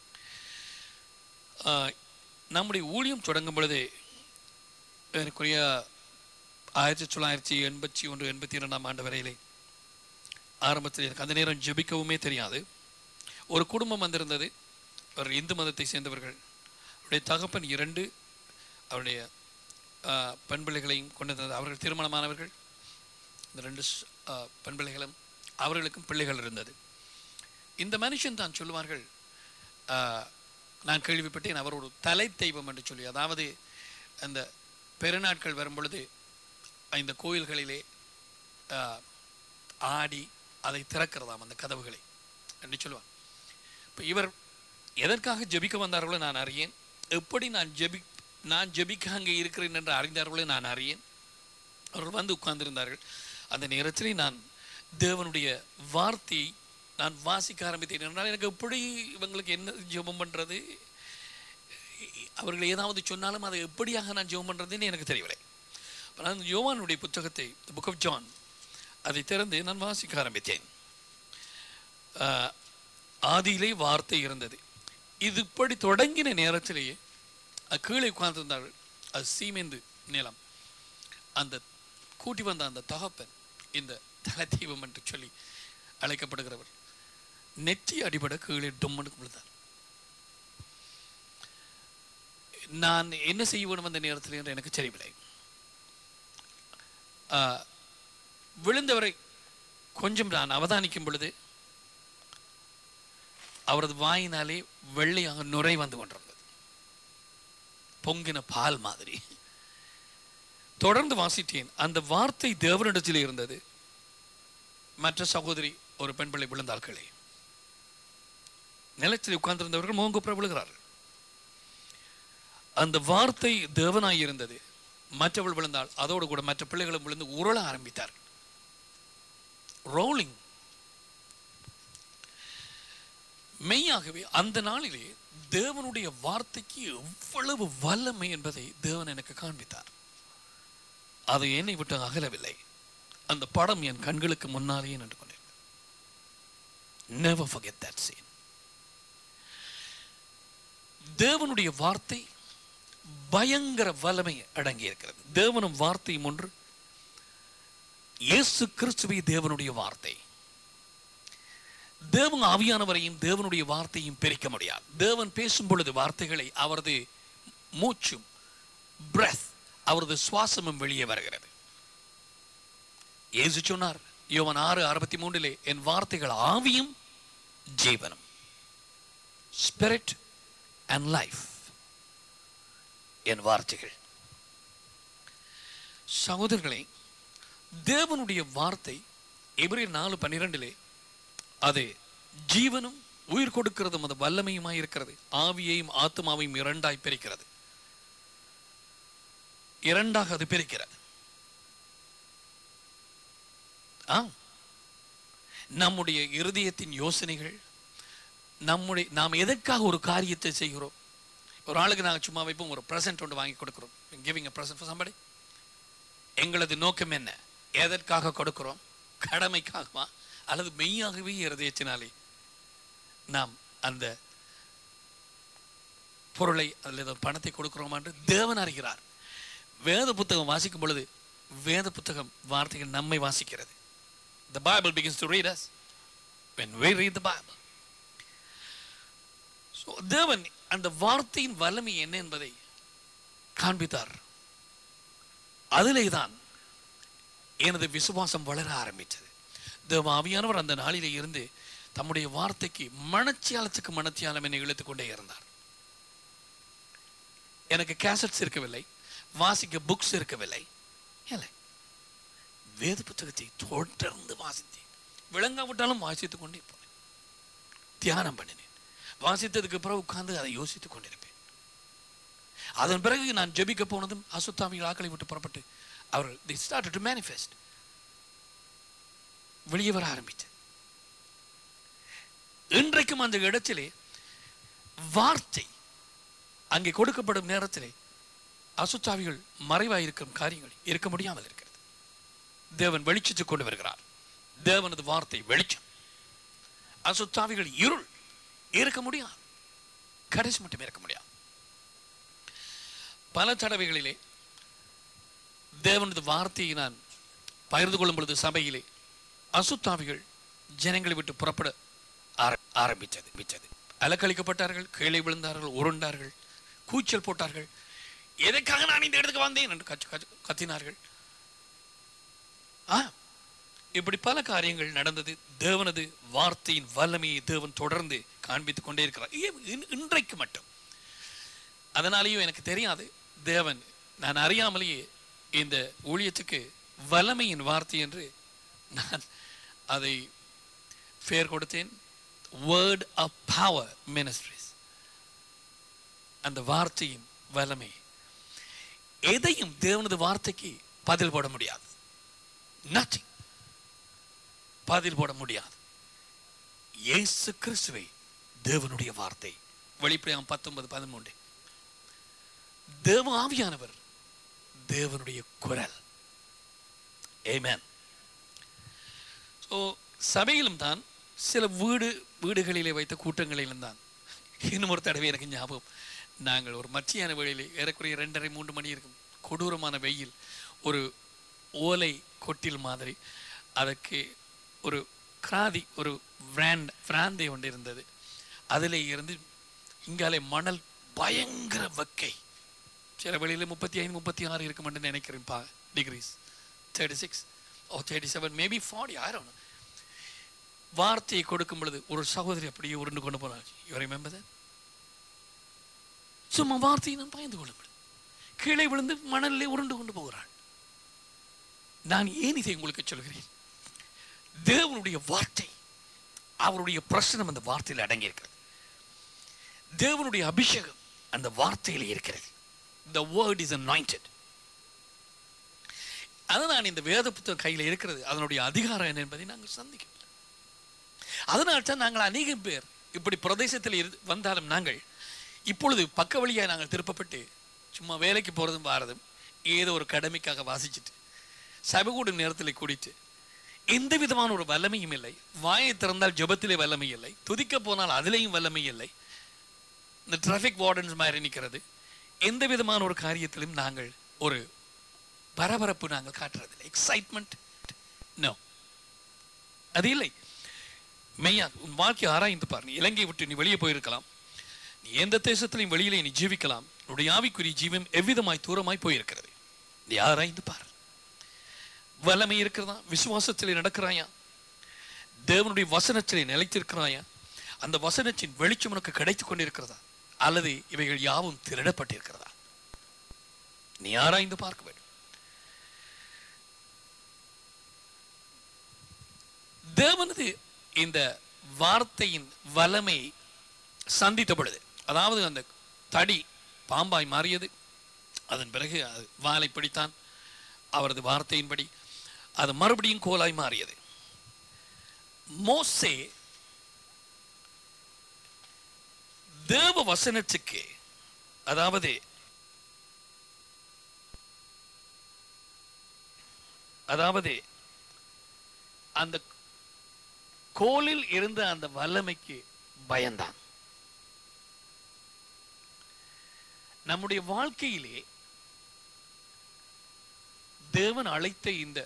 ஆஹ், நம்முடைய ஊழியம் தொடங்கும் பொழுது எனக்குரிய ஆயிரத்தி தொள்ளாயிரத்தி எண்பத்தி ஒன்று எண்பத்தி இரண்டாம் ஆண்டு வரையிலே ஆரம்பத்தில் எனக்கு அந்த நேரம் ஜெபிக்கவுமே தெரியாது ஒரு குடும்பம் வந்திருந்தது ஒரு இந்து மதத்தை சேர்ந்தவர்கள் அவருடைய தகப்பன் இரண்டு அவருடைய ஆஹ், பெண் பிள்ளைகளையும் கொண்டிருந்தது அவர்கள் திருமணமானவர்கள் இந்த ரெண்டு ஸ்- ஆஹ், பெண் பிள்ளைகளும் அவர்களுக்கும் பிள்ளைகள் இருந்தது இந்த மனுஷன் தான் சொல்லுவார்கள் ஆஹ், நான் கேள்விப்பட்டேன் அவர் ஒரு தலை தெய்வம் என்று சொல்லி அதாவது அந்த பெருநாட்கள் வரும் பொழுது இந்த கோயில்களிலே ஆஹ், ஆடி அதை திறக்கிறதாம் அந்த கதவுகளை என்று சொல்லுவார் இப்போ இவர் எதற்காக ஜெபிக்க வந்தார்களோ நான் அறியேன் எப்படி நான் ஜெபி நான் ஜெபிக்க அங்கே இருக்கிறேன் என்று அறிந்தார்களோ நான் அறியேன் அவர்கள் வந்து உட்கார்ந்திருந்தார்கள் அந்த நேரத்திலே நான் தேவனுடைய வார்த்தையை நான் வாசிக்க ஆரம்பித்தேன் என்றால் எனக்கு எப்படி இவங்களுக்கு என்ன ஜெபம் பண்ணுறது அவர்கள் ஏதாவது சொன்னாலும் அதை எப்படியாக நான் ஜெபம் பண்ணுறதுன்னு எனக்கு தெரியவில்லை அப்ப நான் யோவானுடைய புத்தகத்தை புக் ஆஃப் ஜான் அதை திறந்து நான் வாசிக்க ஆரம்பித்தேன் ஆஹ், ஆதியிலே வார்த்தை இருந்தது இது இப்படி தொடங்கின நேரத்திலேயே அது கீழே உட்கார்ந்திருந்தார்கள் அது சீமெந்து நிலம் அந்த கூட்டி வந்த அந்த தகப்பன் இந்த தலதெய்வம் என்று சொல்லி அழைக்கப்படுகிறவர் நெற்றி அடிபட கீழே டொம்மனு விழுந்தார் நான் என்ன செய்ய வேண்டும் அந்த நேரத்தில் என்று எனக்கு தெரியவில்லை ஆ, விழுந்தவரை கொஞ்சம் நான் அவதானிக்கும் பொழுது அவரது வாயினாலே வெள்ளையாக நுரை வந்து கொண்டிருந்தது பொங்கின பால் மாதிரி தொடர்ந்து வாசித்தேன் அந்த வார்த்தை தேவனிடத்தில் இருந்தது மற்ற சகோதரி ஒரு பெண் பிள்ளை விழுந்தார்களே நிலத்தில் உட்கார்ந்திருந்தவர்கள் மோங்குப்புற விழுகிறார்கள் அந்த வார்த்தை தேவனாய் இருந்தது மற்றவள் விழுந்தாள் அதோடு கூட மற்ற பிள்ளைகளும் விழுந்து உருள ஆரம்பித்தார்கள் ரோலிங் மெய்யாகவே அந்த நாளிலே தேவனுடைய வார்த்தைக்கு எவ்வளவு வல்லமை என்பதை தேவன் எனக்கு காண்பித்தார் அது என்னை விட்டு அகலவில்லை அந்த படம் என் கண்களுக்கு முன்னாலேயே நின்று கொண்டிருந்தது never forget that scene தேவனுடைய வார்த்தை பயங்கர வல்லமை அடங்கி இருக்கிறது தேவனும் வார்த்தையும் ஒன்று இயேசு கிறிஸ்துவே தேவனுடைய வார்த்தை தேவன் ஆவியானவரையும் தேவனுடைய வார்த்தையும் பிரிக்க முடியாது தேவன் பேசும் பொழுது வார்த்தைகளை அவரது மூச்சும் breath அவரது சுவாசமும் வெளியே வருகிறது இயேசு சொன்னார் யோவான் ஆறு அறுபத்தி மூன்றிலே என் வார்த்தைகள் ஆவியும் ஜீவனும் ஸ்பிரிட் அண்ட் லைஃப் என் வார்த்தைகள் சகோதரர்களே தேவனுடைய வார்த்தை எபிரேயர் நாலு பன்னிரெண்டிலே அது ஜீவனும் உயிர் கொடுக்கிறதும் அது வல்லமையுமாய் இருக்கிறது ஆவியையும் ஆத்மாவையும் இரண்டாய் பிரிக்கிறது இரண்டாக அது பிரிக்கிறது ஆ நம்முடைய இருதயத்தின் யோசனைகள் நம்முடைய நாம் எதற்காக ஒரு காரியத்தை செய்கிறோம் ஒரு ஆளுக்கு நாங்கள் சும்மா வைப்போம் ஒரு ப்ரெசன்ட் ஒன்று வாங்கி கொடுக்குறோம் கிவிங் ப்ரெசன்ட் ஃபார் சம்படி எங்களது நோக்கம் என்ன எதற்காக கொடுக்கிறோம் கடமைக்காகவா அல்லது மெய்யாகவே இருதயத்தினாலே நாம் அந்த பொருளை அல்லது பணத்தை கொடுக்கிறோமா என்று தேவன் அறிகிறார் வேத புத்தகம் வாசிக்கும் பொழுது வேத புத்தகம் வார்த்தைகள் நம்மை வாசிக்கிறது the bible begins to read us when we read the bible so தேவன் அந்த வார்த்தையின் வல்லமை என்ன என்பதை காண்பித்தார் அதிலே தான் எனது விசுவாசம் வளர ஆரம்பித்தது தேவ ஆவியானவர் அந்த நாளிலே இருந்து தம்முடைய வார்த்தைக்கு மனச்சியாலத்துக்கு மனச்சியாலம் என்னை இழுத்துக் கொண்டே இருந்தார் எனக்கு கேசட்ஸ் இருக்கவில்லை வாசிக்க புக்ஸ் இருக்கவில்லை இல்லை வேத புத்தகத்தை தொடர்ந்து வாசித்தேன் விளங்காவிட்டாலும் வாசித்துக் கொண்டே போனேன் தியானம் பண்ணினேன் வாசித்ததுக்கு பிறகு உட்கார்ந்து அதை யோசித்துக் கொண்டிருப்பேன் அதன் பிறகு நான் ஜெபிக்க போனதும் அசுத்தாமிகள் ஆக்களை விட்டு புறப்பட்டு அவர்கள் they started to manifest வெளியே வர ஆரம்பித்தது இன்றைக்கும் அந்த இடத்திலே வார்த்தை அங்கே கொடுக்கப்படும் நேரத்திலே அசுத்தாவிகள் மறைவாயிருக்கும் காரியங்கள் இருக்க முடியாமல் இருக்கிறது தேவன் வெளிச்சத்தை கொண்டு வருகிறார் தேவனது வார்த்தை வெளிச்சம் அசுத்தாவிகள் இருள் இருக்க முடியாது கடைசி மட்டும் இருக்க முடியாது பல தடவைகளிலே தேவனது வார்த்தையை நான் பகிர்ந்து கொள்ளும் பொழுது சபையிலே அசுத்தாவிகள் ஜனங்களை விட்டு புறப்பட ஆர- ஆரம்பித்தது மிச்சது அலக்களிக்கப்பட்டார்கள் கீழே விழுந்தார்கள் உருண்டார்கள் கூச்சல் போட்டார்கள் எதற்காக நான் இந்த இடத்துக்கு வந்தேன் என்று கச்சு கச்சு கத்தினார்கள் ஆ இப்படி பல காரியங்கள் நடந்தது தேவனது வார்த்தையின் வல்லமையை தேவன் தொடர்ந்து காண்பித்துக் கொண்டே இருக்கிறார் ஏன் இன்- இன்றைக்கு மட்டும் அதனாலேயும் எனக்கு தெரியாது தேவன் நான் அறியாமலேயே இந்த ஊழியத்துக்கு வல்லமையின் வார்த்தை என்று நான் அதை பெயர் கொடுத்தேன் வேர்ட் ஆஃப் பவர் மினிஸ்ட்ரிஸ் அந்த வார்த்தையின் வல்லமை எதையும் தேவனது வார்த்தைக்கு பதில் போட முடியாது நத்திங் பதில் போட முடியாது இயேசு கிறிஸ்துவை தேவனுடைய வார்த்தை வெளிப்படையாம் பத்தொன்பது பதிமூன்று தேவ ஆவியானவர் தேவனுடைய குரல் ஏமேன் ஸோ சபையிலும் தான் சில வீடு வீடுகளிலே வைத்த கூட்டங்களிலும் தான் இன்னும் ஒரு தடவை எனக்கு ஞாபகம் நாங்கள் ஒரு மச்சியான வேளையிலே ஏறக்குறைய ரெண்டரை மூன்று மணி இருக்கும் கொடூரமான வெயில் ஒரு ஓலை கொட்டில் மாதிரி அதற்கு ஒரு கிராதி ஒரு பிராண்ட் பிராந்தை ஒன்று இருந்தது அதில் இருந்து இங்காலே மணல் பயங்கர வெக்கை சில வெளியில் முப்பத்தி ஐந்து முப்பத்தி ஆறு இருக்குமென்று நினைக்கிறேன் பா degrees thirty six oh thirty seven maybe forty ஆயிரம் வார்த்தையை கொடுக்கும் பொழுது ஒரு சகோதரி அப்படியே உருண்டு கொண்டு போனாள் யூ ரிமெம்பர் சும்மா வார்த்தையை நான் பயந்து கொள்ள முடியும் கீழே விழுந்து மணலிலே உருண்டு கொண்டு போகிறாள் நான் ஏன் இதை உங்களுக்கு சொல்கிறேன் தேவனுடைய வார்த்தை அவருடைய பிரசனம் அந்த வார்த்தையில் அடங்கியிருக்கிறது தேவனுடைய அபிஷேகம் அந்த வார்த்தையில் இருக்கிறது the word is anointed அதுதான் இந்த வேத புத்தகம் கையில் இருக்கிறது அதனுடைய அதிகாரம் என்ன என்பதை நாங்கள் சந்திக்கவில்லை அதனால் தான் நாங்கள் அநேகம் பேர் இப்படி பிரதேசத்தில் இரு வந்தாலும் நாங்கள் இப்பொழுது பக்க வழியாக நாங்கள் திருப்பப்பட்டு சும்மா வேலைக்கு போகிறதும் வாரதும் ஏதோ ஒரு கடமைக்காக வாசிச்சுட்டு சபைகூடும் நேரத்தில் குடித்து எந்த விதமான ஒரு வல்லமையும் இல்லை வாயை திறந்தால் ஜெபத்திலே வல்லமை இல்லை துதிக்க போனால் அதிலேயும் வல்லமை இல்லை இந்த டிராஃபிக் வார்டன்ஸ் மாதிரி நிற்கிறது எந்த விதமான ஒரு காரியத்திலும் நாங்கள் ஒரு பரபரப்பு நாங்கள் காட்டுறதில்லை எக்ஸைட்மெண்ட் நோ அது இல்லை மெய்யா உன் வாழ்க்கையை ஆராய்ந்து பாரு நீ இலங்கையை விட்டு நீ வெளியே போயிருக்கலாம் நீ எந்த தேசத்திலையும் வெளியிலே நீ ஜீவிக்கலாம் உன்னுடைய ஆவிக்குரிய ஜீவன் எவ்விதமாய் தூரமாய் போயிருக்கிறது நீ ஆராய்ந்து பார் வல்லமை இருக்கிறதா விசுவாசத்திலே நடக்கிறாயா தேவனுடைய வசனத்திலே நிலைத்திருக்கிறாயா அந்த வசனத்தின் வெளிச்சம் உனக்கு கிடைத்துக் கொண்டிருக்கிறதா அல்லது இவைகள் யாவும் திருடப்பட்டிருக்கிறதா நீ ஆராய்ந்து பார்க்க வேண்டும் தேவனது இந்த வார்த்தையின் வல்லமை சந்தித்த பொழுது அதாவது அந்த தடி பாம்பாய் மாறியது அதன் பிறகு அது வாலை பிடித்தான் அவரது வார்த்தையின்படி அது மறுபடியும் கோலாய் மாறியது மோசே தேவ வசனத்துக்கு அதாவது அதாவது அந்த கோலில் இருந்த அந்த வல்லமைக்கு பயந்தான் நம்முடைய வாழ்க்கையிலே தேவன் அழைத்த இந்த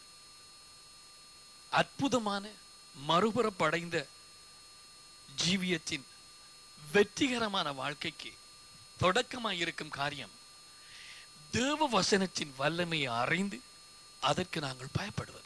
அற்புதமான மறுபுறப்படைந்த ஜீவியத்தின் வெற்றிகரமான வாழ்க்கைக்கு தொடக்கமாய் இருக்கும் காரியம் தேவ வசனத்தின் வல்லமையை அறிந்து அதற்கு நாங்கள் பயப்படுவது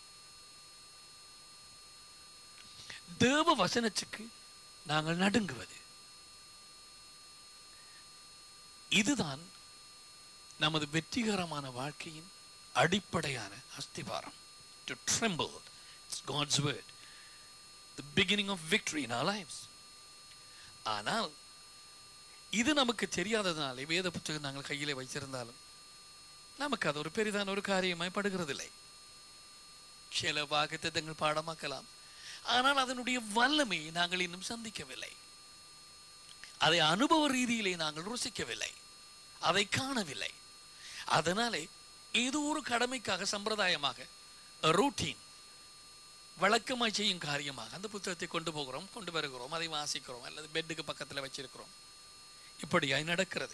தேவ வசனத்துக்கு நாங்கள் நடுங்குவது இதுதான் நமது வெற்றிகரமான வாழ்க்கையின் அடிப்படையான அஸ்திவாரம் to tremble it's God's word the beginning of victory in our lives ஆனால் இது நமக்கு தெரியாததுனாலே வேத புத்தகம் நாங்கள் கையிலே வைத்திருந்தாலும் நமக்கு அது ஒரு பெரிதான ஒரு காரியமாய் படுகிறதில்லை சில வாக்குத்தத்தங்கள் பாடமாக்கலாம் ஆனால் அதனுடைய வல்லமையை நாங்கள் இன்னும் சந்திக்கவில்லை அதை அனுபவ ரீதியிலே நாங்கள் ருசிக்கவில்லை அதை காணவில்லை அதனாலே ஏதோ ஒரு கடமைக்காக சம்பிரதாயமாக ரூட்டீன் வழக்கமாய் செய்யும் காரியமாக அந்த புத்தகத்தை கொண்டு போகிறோம் கொண்டு வருகிறோம் அதை வாசிக்கிறோம் அல்லது பெட்டுக்கு பக்கத்தில் வச்சிருக்கிறோம் இப்படியாய் நடக்கிறது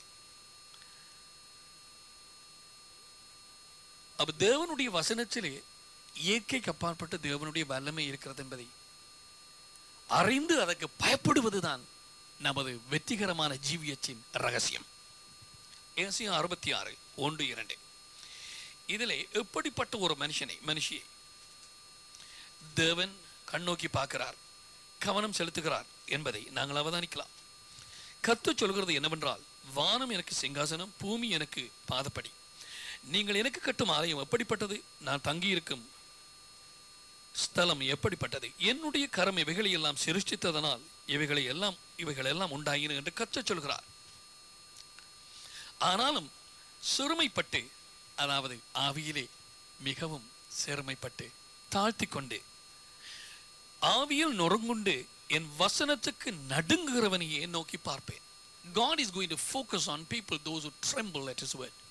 அப்ப தேவனுடைய வசனத்திலே இயற்கைக்கு அப்பாற்பட்ட தேவனுடைய வல்லமை இருக்கிறது என்பதை அறிந்து அதற்கு பயப்படுவதுதான் நமது வெற்றிகரமான ஜீவியத்தின் ரகசியம் ஏசியா அறுபத்தி ஆறு ஒன்று இரண்டு இதிலே எப்படிப்பட்ட ஒரு மனுஷனை மனுஷியை தேவன் கண்ணோக்கி பார்க்கிறார் கவனம் செலுத்துகிறார் என்பதை நாங்கள் அவதானிக்கலாம் கத்து சொல்கிறது என்னவென்றால் வானம் எனக்கு சிங்காசனம் பூமி எனக்கு பாதப்படி நீங்கள் எனக்கு கட்டும் ஆலயம் எப்படிப்பட்டது நான் தங்கியிருக்கும் ஸ்தலம் எப்படிப்பட்டது என்னுடைய கரம் இவைகளை எல்லாம் சிருஷ்டித்ததனால் இவைகளை எல்லாம் இவைகள் எல்லாம் உண்டாயின என்று கற்ற சொல்கிறார் ஆனாலும் சிறுமைப்பட்டு அதாவது ஆவியிலே மிகவும் சிறுமைப்பட்டு தாழ்த்தி கொண்டு ஆவியில் நொறுங்குண்டு என் வசனத்துக்கு நடுங்குகிறவனையே நோக்கி பார்ப்பேன் God is going to focus on people those who tremble at his word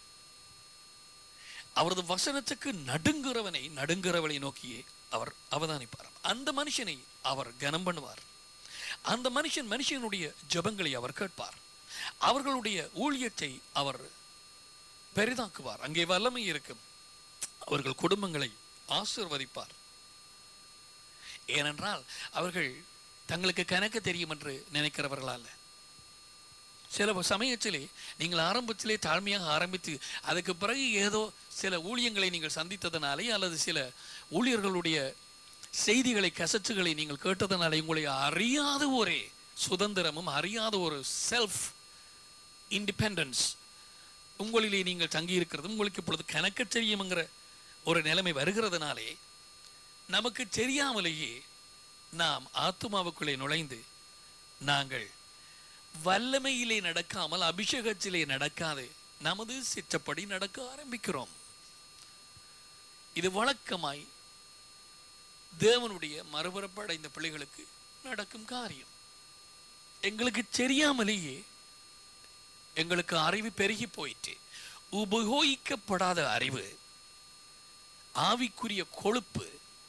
அவரது வசனத்துக்கு நடுங்குறவனை நடுங்குறவளை நோக்கியே அவர் அவதானிப்பார் அந்த மனுஷனை அவர் கனம் பண்ணுவார் அந்த மனுஷன் மனுஷனுடைய ஜெபங்களை அவர் கேட்பார் அவர்களுடைய ஊழியத்தை அவர் பெரிதாக்குவார் அங்கே வல்லமை இருக்கும் அவர்கள் குடும்பங்களை ஆசிர்வதிப்பார் ஏனென்றால் அவர்கள் தங்களுக்கு கணக்கு தெரியும் என்று நினைக்கிறவர்கள் அல்ல சில சமயத்திலே நீங்கள் ஆரம்பத்திலே தாழ்மையாக ஆரம்பித்து அதுக்கு பிறகு ஏதோ சில ஊழியங்களை நீங்கள் சந்தித்ததனாலே அல்லது சில ஊழியர்களுடைய செய்திகளை கசச்சுகளை நீங்கள் கேட்டதனாலே உங்களை அறியாத ஒரு சுதந்திரமும் அறியாத ஒரு செல்ஃப் இண்டிபெண்டன்ஸ் உங்களிலே நீங்கள் தங்கியிருக்கிறது உங்களுக்கு இப்பொழுது கணக்கு தெரியுங்கிற ஒரு நிலைமை வருகிறதுனாலே நமக்கு தெரியாமலேயே நாம் ஆத்துமாவுக்குள்ளே நுழைந்து நாங்கள் வல்லமையிலே நடக்காமல் அபிஷேகத்திலே நடக்காது நமது சிற்றப்படி நடக்க ஆரம்பிக்கிறோம் இது வழக்கமாய் தேவனுடைய மறுபுறப்படைந்த பிள்ளைகளுக்கு நடக்கும் காரியம் எங்களுக்கு தெரியாமலேயே எங்களுக்கு அறிவு பெருகி போயிட்டு உபயோகிக்கப்படாத அறிவு ஆவிக்குரிய கொழுப்பு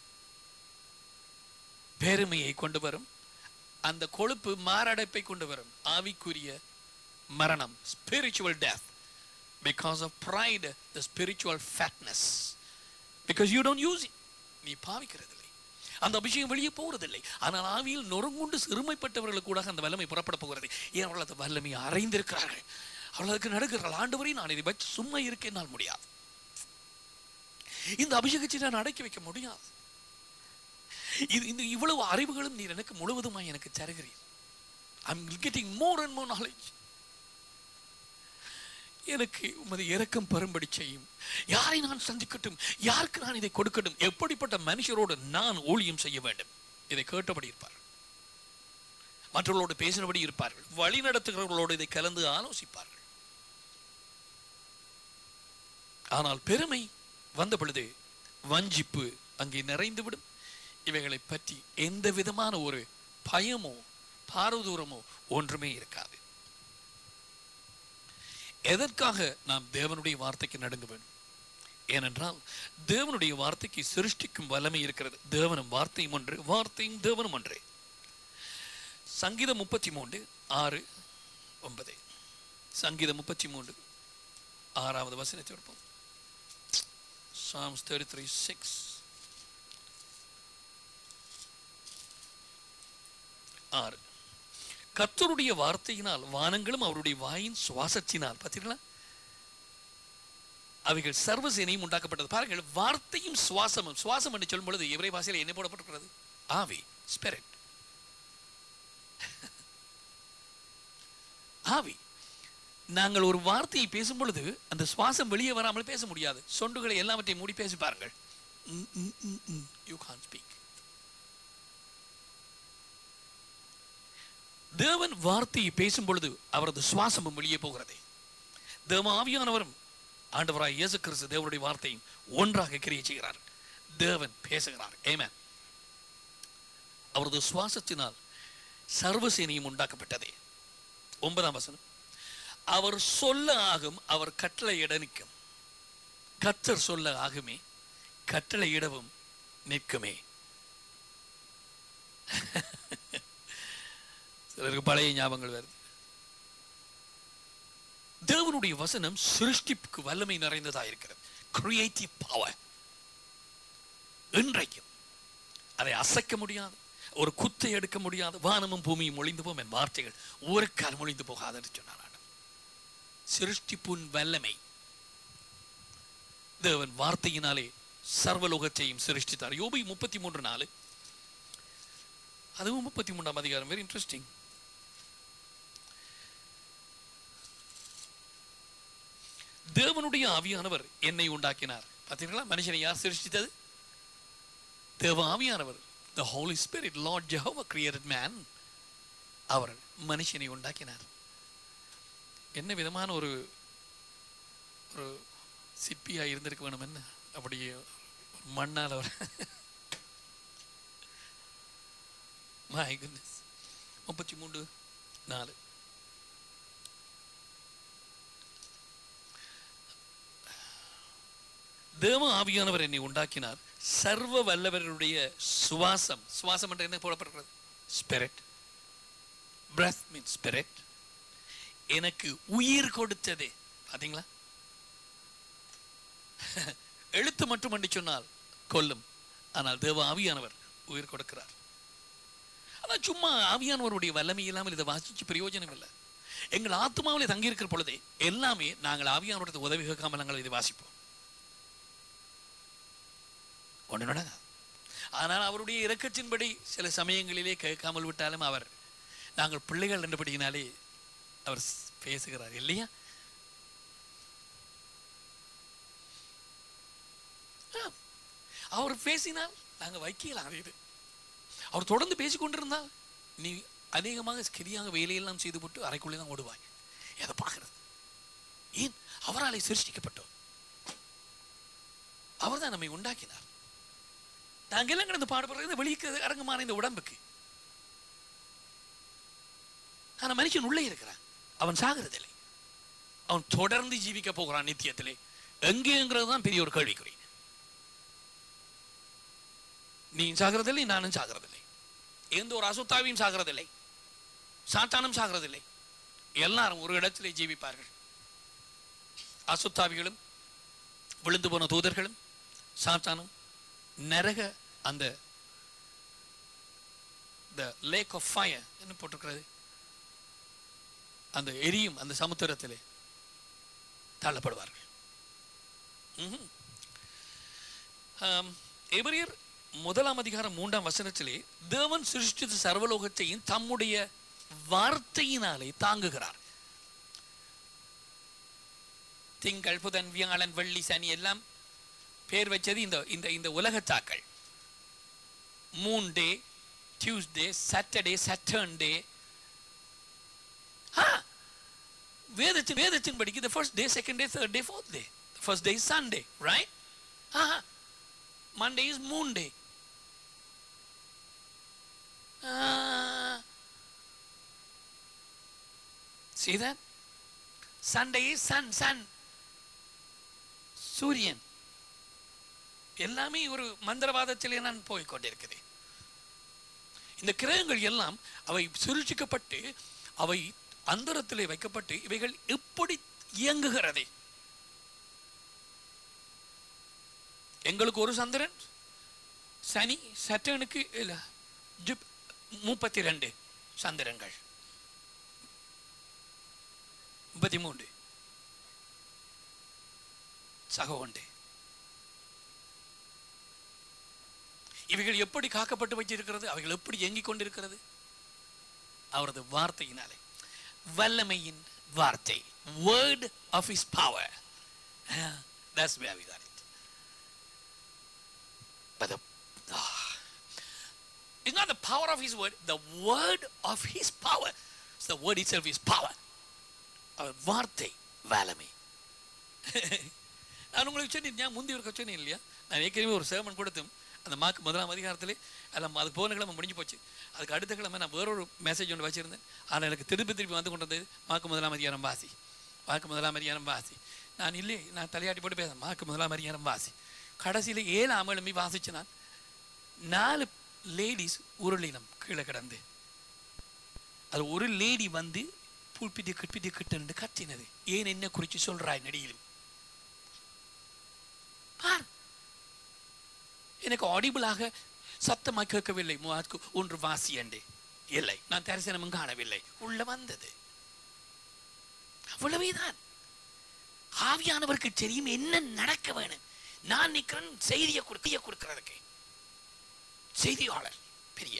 பெருமையை கொண்டு வரும் அந்த கொழுப்பு மாரடைப்பை கொண்டு வரும் ஆவிக்குரிய மரணம் spiritual death because of pride the spiritual fatness because you don't use it நீ பாவிக்கிறதில்லை அந்த அபிஷேகம் வெளியே போகிறதில்லை ஆனால் ஆவியில் நொறுங்குண்டு சிறுமைப்பட்டவர்களுக்கு கூட அந்த வல்லமை புறப்பட போகிறது ஏன் அவர்கள் அந்த வல்லமையை அறைந்திருக்கிறார்கள் அவர்களுக்கு நடுக்கிறார்கள் ஆண்டு வரை நான் இதை வச்சு சும்மா இருக்க என்னால் முடியாது இந்த அபிஷேகத்தை நான் அடக்கி வைக்க முடியாது இது இந்த இவ்வளவு அறிவுகளும் நீர் எனக்கு முழுவதுமாய் எனக்கு தருகிறீர் I'm getting more and more knowledge எனக்கு உமது இரக்கம் பெரும்படி செய்யும் யாரை நான் சந்திக்கட்டும் யாருக்கு நான் இதை கொடுக்கட்டும் எப்படிப்பட்ட மனுஷரோடு நான் ஊழியம் செய்ய வேண்டும் இதை கேட்டபடி இருப்பார் மற்றவர்களோடு பேசினபடி இருப்பார்கள் வழி நடத்துகிறவர்களோடு இதை கலந்து ஆலோசிப்பார்கள் ஆனால் பெருமை வந்த பொழுது வஞ்சிப்பு அங்கே நிறைந்துவிடும் இவைகளை பற்றி எந்த விதமான ஒரு பயமோ பாரதூரமோ ஒன்றுமே இருக்காது எதற்காக நாம் தேவனுடைய வார்த்தைக்கு நடுங்க வேண்டும் ஏனென்றால் தேவனுடைய வார்த்தைக்கு சிருஷ்டிக்கும் வல்லமை இருக்கிறது தேவனும் வார்த்தையும் ஒன்று வார்த்தையும் தேவனும் ஒன்றே சங்கீதம் முப்பத்தி மூன்று ஆறு ஒன்பது சங்கீதம் முப்பத்தி மூன்று ஆறாவது வசனத்தை இருப்போம் Psalms 33 6 ஆறு கர்த்தருடைய வார்த்தையினால் வானங்களும் அவருடைய வாயின் சுவாசத்தினால் பார்த்தீங்களா அவைகள் சர்வ சேனையும் உண்டாக்கப்பட்டது பாருங்கள் வார்த்தையும் சுவாசமும் சுவாசம் என்று சொல்லும் பொழுது எவரை வாசையில் என்ன போடப்பட்டிருக்கிறது ஆவி ஸ்பிரிட் ஆவி நாங்கள் ஒரு வார்த்தையை பேசும் பொழுது அந்த சுவாசம் வெளியே வராமல் பேச முடியாது சொண்டுகளை எல்லாவற்றையும் மூடி பேசி பாருங்கள் யூ கான் ஸ்பீக் தேவன் வார்த்தையை பேசும் பொழுது அவரது சுவாசமும் வெளியே போகிறது தேவ ஆவியானவரும் ஆண்டவராய் இயேசு கிறிஸ்து தேவனுடைய வார்த்தையும் ஒன்றாக கிரியை செய்கிறார் தேவன் பேசுகிறார் ஏமேன் அவரது சுவாசத்தினால் சர்வசேனையும் உண்டாக்கப்பட்டதே ஒன்பதாம் வசனம் அவர் சொல்ல ஆகும் அவர் கட்டளையிட நிற்கும் கத்தர் சொல்ல ஆகுமே கட்டளையிடவும் நிற்குமே சிலருக்கு பழைய ஞாபகங்கள் வருது தேவனுடைய வசனம் சிருஷ்டிப்புக்கு வல்லமை நிறைந்ததா இருக்கிறது கிரியேட்டிவ் பவர் இன்றைக்கும் அதை அசைக்க முடியாது ஒரு குத்தை எடுக்க முடியாது வானமும் பூமியும் ஒளிந்து போம் என் வார்த்தைகள் ஒரு காலம் ஒளிந்து போகாது என்று சொன்னார் ஆண்டவர். சிருஷ்டிப்புன் வல்லமை தேவன் வார்த்தையினாலே சர்வலோகத்தையும் சிருஷ்டித்தார் யோபி முப்பத்தி மூன்று நாலு அதுவும் முப்பத்தி மூன்றாம் அதிகாரம் வெரி இன்ட்ரெஸ்டிங் தேவனுடைய ஆவியானவர் என்னை உண்டாக்கினார் பார்த்தீங்களா மனுஷனை யார் சிருஷ்டித்தது தேவ ஆவியானவர் the holy spirit lord jehovah created man அவர் மனுஷனை உண்டாக்கினார் என்ன விதமான ஒரு ஒரு சிப்பியா இருந்திருக்க வேணும் என்ன அப்படியே ஒரு மண்ணால் அவர் மை குட்னஸ் முப்பத்தி மூன்று நாலு தேவ ஆவியானவர் என்னை உண்டாக்கினார் சர்வ வல்லவருடைய சுவாசம் சுவாசம் என்ற என்ன போடப்படுகிறது ஸ்பிரிட் breath means spirit எனக்கு உயிர் கொடுத்தது பாத்தீங்களா எழுத்து மட்டும் என்று சொன்னால் கொல்லும் ஆனால் தேவ ஆவியானவர் உயிர் கொடுக்கிறார் அதான் சும்மா ஆவியானவருடைய வல்லமை இல்லாமல் இதை வாசிச்சு பிரயோஜனம் இல்லை எங்கள் ஆத்மாவிலே தங்கியிருக்கிற பொழுதே எல்லாமே நாங்கள் ஆவியானவரது உதவி கேட்காமல் நாங்கள் இதை வாசிப்போம் ஒன்று நடக்காது ஆனால் அவருடைய இரக்கத்தின்படி சில சமயங்களிலே கேட்காமல் விட்டாலும் அவர் நாங்கள் பிள்ளைகள் என்றபடியினாலே அவர் ஸ்- பேசுகிறார் இல்லையா ஆ. அவர் பேசினால் நாங்கள் வைக்கலாம் அது இது அவர் தொடர்ந்து பேசிக் கொண்டிருந்தால் நீ அநேகமாக சரியாக வேலையெல்லாம் செய்துவிட்டு அறைக்குள்ளே தான் ஓடுவாய் எதை பார்க்கிறது ஏன் அவராலே சிருஷ்டிக்கப்பட்டோம் அவர்தான் நம்மை உண்டாக்கினார் நாங்கெல்லாம் கிடந்து பாடுபடுறது வெளியே அரங்கமான இந்த உடம்புக்கு ஆனா மனுஷன் உள்ளே இருக்கிறான் அவன் சாகிறதில்லை அவன் தொடர்ந்து ஜீவிக்க போகிறான் நித்தியத்திலே எங்கேங்கிறது தான் பெரிய ஒரு கேள்விக்குறி நீ சாகிறதில்லை நானும் சாகிறதில்லை எந்த ஒரு அசுத்தாவியும் சாகிறதில்லை சாத்தானும் சாகிறதில்லை எல்லாரும் ஒரு இடத்திலே ஜீவிப்பார்கள் அசுத்தாவிகளும் விழுந்து போன தூதர்களும் சாத்தானும் நரக அந்த the லேக் ஆஃப் ஃபயர் என்ன போட்டிருக்கிறது அந்த எரியும் அந்த சமுத்திரத்திலே தள்ளப்படுவார்கள் ம்ஹும். ஆம், எபிரியர் முதலாம் அதிகாரம் மூன்றாம் வசனத்திலே தேவன் சிருஷ்டித்த சர்வலோகத்தையும் தம்முடைய வார்த்தையினாலே தாங்குகிறார் திங்கள் புதன் வியாழன் வெள்ளி சனி எல்லாம் பேர் வச்சது இந்த இந்த இந்த உலகத்தாக்கள் moon day Tuesday Saturday Saturn day வேதத்தின் வேதத்தின் படிக்கு the first day second day third day fourth day the first day is sunday right ah monday is moon day Ah. see that sunday is sun sun சூரியன் எல்லாமே ஒரு மந்திரவாதத்திலே நான் போய் கொண்டிருக்கிறேன் இந்த கிரகங்கள் எல்லாம் அவை சிருஷிக்கப்பட்டு அவை அந்தரத்திலே வைக்கப்பட்டு இவைகள் எப்படி இயங்குகிறது எங்களுக்கு ஒரு சந்திரன் சனி சட்டனுக்கு இல்ல ஜிப் முப்பத்தி ரெண்டு சந்திரன்கள் முப்பத்தி மூன்று சக உண்டு இவைகள் எப்படி காக்கப்பட்டு வச்சிருக்கிறது அவைகள் எப்படி இயங்கிக் கொண்டிருக்கிறது அவரது வார்த்தையினாலே வல்லமையின் வார்த்தை word of his power that's where we got it but the ah, it's not the power of his word the word of his power so the word itself is power அவர் வார்த்தை வல்லமை நான் உங்களுக்கு சொன்னேன் நான் முந்தி ஒரு சொன்னேன் இல்லையா நான் ஏற்கனவே ஒரு சேவன் கொடுத்தும் அந்த மார்க் முதலாம் அதிகாரத்திலே எல்லாம் அது போன கிழமை முடிஞ்சு போச்சு அதுக்கு அடுத்த கிழமை நான் வேறொரு மெசேஜ் ஒன்று வச்சிருந்தேன் ஆனால் எனக்கு திருப்பி திருப்பி வந்து கொண்டு வந்தது மார்க் முதலாம் அதிகாரம் வாசி மார்க் முதலாம் அதிகாரம் வாசி நான் இல்லை நான் தலையாட்டி போட்டு பேசுறேன் மார்க் முதலாம் அதிகாரம் வாசி கடைசியில் ஏழு அமலுமே வாசிச்சு நான் நாலு லேடிஸ் உருளினம் கீழே கிடந்து அது ஒரு லேடி வந்து புல்பிட்டு கிட்பிட்டு கிட்டு கத்தினது ஏன் என்ன குறித்து சொல்றாய் நடியிலும் பார் எனக்கு ஆடிபிளாக சத்தமாக கேட்கவில்லை முவாக்கு ஒன்று வாசி என்று இல்லை நான் தரிசனமும் காணவில்லை உள்ள வந்தது அவ்வளவேதான் ஆவியானவருக்கு தெரியும் என்ன நடக்க வேணும் நான் நிக்கிறேன் செய்தியை கொடுக்க கொடுக்கறதுக்கு செய்தியாளர் பெரிய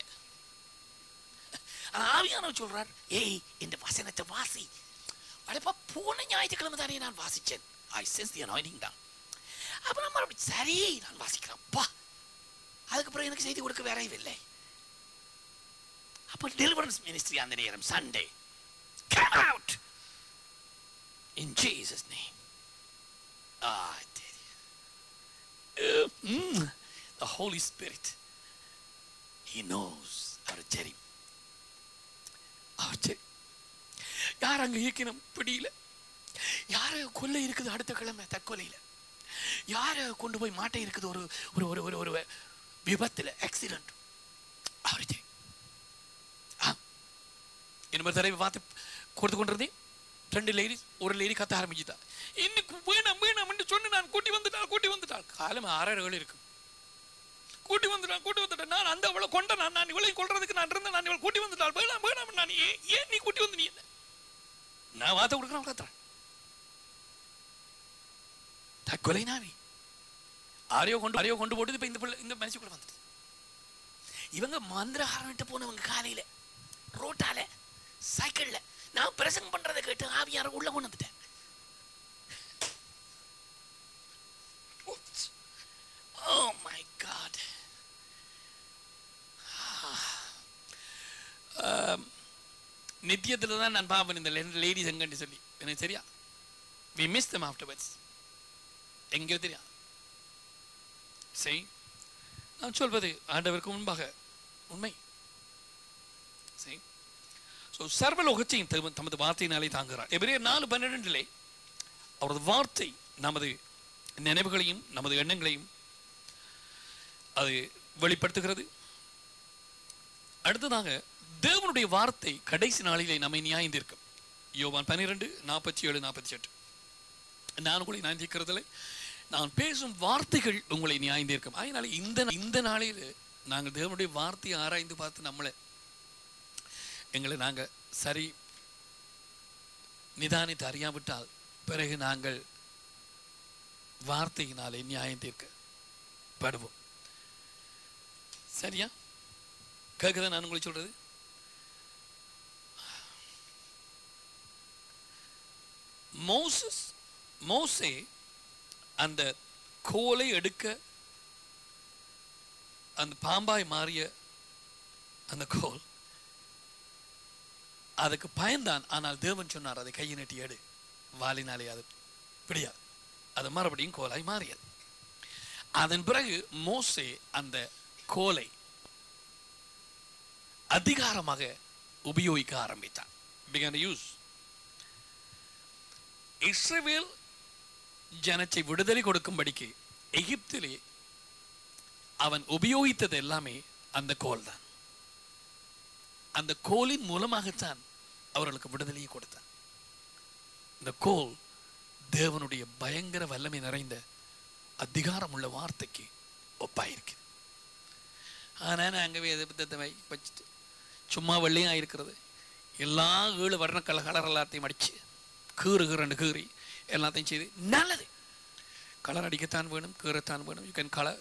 ஆனா ஆவியானவர் சொல்றார் ஏய் இந்த வசனத்தை வாசி அடப்பா போன ஞாயிற்றுக்கிழமை தானே நான் வாசிச்சேன் ஐ சென்ஸ் தி அனாயினிங் தான் அப்புறம் மறுபடியும் சரி நான் வாசிக்கிறேன் அப்பா அதுக்கப்புறம் எனக்கு செய்தி கொடுக்க வேற இல்லை அப்போ டெலிவரன்ஸ் மினிஸ்ட்ரி அந்த நேரம் Sunday come out in Jesus name ஆ தெரியும் the holy spirit he knows அவர் தெரியும் அவர் தெரியும் யார் அங்க இயக்கினம் பிடியில யார கொல்லை இருக்குது அடுத்த கிழமை தற்கொலையில யார கொண்டு போய் மாட்டை இருக்குது ஒரு ஒரு ஒரு ஒரு ஒரு விபத்துல ஆக்சிடென்ட் அவர் தெரியும் ஆ. இன்னொரு தடவை பார்த்து கொடுத்து கொண்டிருந்தேன் ரெண்டு லேடிஸ் ஒரு லேடி கத்த ஆரம்பிச்சுட்டா இன்னைக்கு வேணாம் வேணாம்னு சொன்னு நான் கூட்டி வந்துட்டாள் கூட்டி வந்துட்டாள் காலம் ஆறரை ஏழு இருக்கும் கூட்டி வந்துட்டான் கூட்டி வந்துட்டான் நான் அந்த அவளை கொண்ட நான் நான் இவளை கொள்றதுக்கு நான் இருந்தேன் நான் இவளை கூட்டி வந்துட்டாள் வேணாம் வேணாம் நான் ஏன் ஏன் நீ கூட்டி வந்து நீ என்ன நான் வார்த்தை கொடுக்குறேன் கத்துறேன் தற்கொலை நாவி ஆரையோ கொண்டு ஆரையோ கொண்டு போட்டு இப்ப இந்த பிள்ளை இந்த மனுஷக்குள்ள வந்துட்டு இவங்க மந்திரஹாரன்ட்டு போனவங்க காலையில ரோட்டால சைக்கிள்ல நான் பிரசங்கம் பண்றதை கேட்டு ஆவியார உள்ள கொண்டு வந்துட்டேன் Oh my God. நித்தியத்தில் தான் நான் பார்ப்பேன் இந்த லேடிஸ் எங்கன்னு சொல்லி எனக்கு சரியா வி மிஸ் தம் ஆஃப்டர்வர்ட்ஸ் எங்கேயோ தெரியா செய் நான் சொல்வது ஆண்டவருக்கு முன்பாக உண்மை செய் ஸோ சர்வலோகத்தையும் தம- தமது வார்த்தையினாலே தாங்குகிறார் எபிரேயர் நாலு பன்னிரெண்டிலே அவரது வார்த்தை நமது நினைவுகளையும் நமது எண்ணங்களையும் அது வெளிப்படுத்துகிறது அடுத்ததாக தேவனுடைய வார்த்தை கடைசி நாளிலே நம்மை நியாயந்திருக்கும் யோவான் பன்னிரெண்டு நாற்பத்தி ஏழு நாற்பத்தி எட்டு நான் உங்களை நியாயந்திருக்கிறதில்லை நான் பேசும் வார்த்தைகள் உங்களை நியாயந்திருக்கும் அதனால இந்த இந்த நாளில் நாங்கள் தேவனுடைய வார்த்தையை ஆராய்ந்து பார்த்து நம்மளை எங்களை நாங்கள் சரி நிதானித்து அறியாவிட்டால் பிறகு நாங்கள் வார்த்தையினாலே நியாயம் தீர்க்கப்படுவோம் சரியா கேட்குதா நான் உங்களுக்கு சொல்றது மோசஸ் மோசே அந்த கோலை எடுக்க அந்த பாம்பாய் மாறிய அந்த கோல் அதுக்கு பயந்தான் ஆனால் தேவன் சொன்னார் அதை கையை நட்டி எடு வாலினாலே அது பிடியாது அது மறுபடியும் கோலாய் மாறியது அதன் பிறகு மோசே அந்த கோலை அதிகாரமாக உபயோகிக்க ஆரம்பித்தான் began to use இஸ்ரவேல் ஜனத்தை விடுதலை கொடுக்கும்படிக்கு எகிப்திலே அவன் உபயோகித்தது எல்லாமே அந்த கோல் தான் அந்த கோலின் மூலமாகத்தான் அவர்களுக்கு விடுதலையை கொடுத்தான் இந்த கோல் தேவனுடைய பயங்கர வல்லமை நிறைந்த அதிகாரமுள்ள வார்த்தைக்கு ஒப்பாயிருக்கு ஆனா நாங்க வேதத்தை வை வச்சுட்டு சும்மா வெள்ளையா இருக்கிறது எல்லா ஏழு வர்ண கலர் கலர் எல்லாத்தையும் அடிச்சு கீறு கீரண்டு கீறி எல்லாத்தையும் செய்து நல்லது கலர் அடிக்கத்தான் வேணும் கீறத்தான் வேணும் யூ கேன் கலர்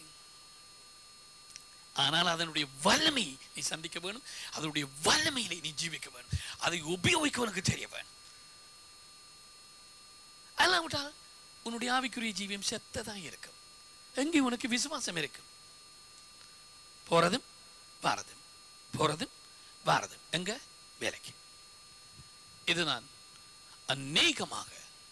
ஆனால் அதனுடைய வல்லமை நீ சந்திக்க வேணும் அதனுடைய வல்லமையிலே நீ ஜீவிக்க வேணும் அதை உபயோகிக்க உனக்கு தெரிய வேணும் இல்லாவிட்டால் உன்னுடைய ஆவிக்குரிய ஜீவியம் செத்ததான் இருக்கும் எங்கே உனக்கு விசுவாசம் இருக்கும் போறதும் வாரதும் போறதும் வாரதும் எங்க வேலைக்கு இதுதான் அநேகமாக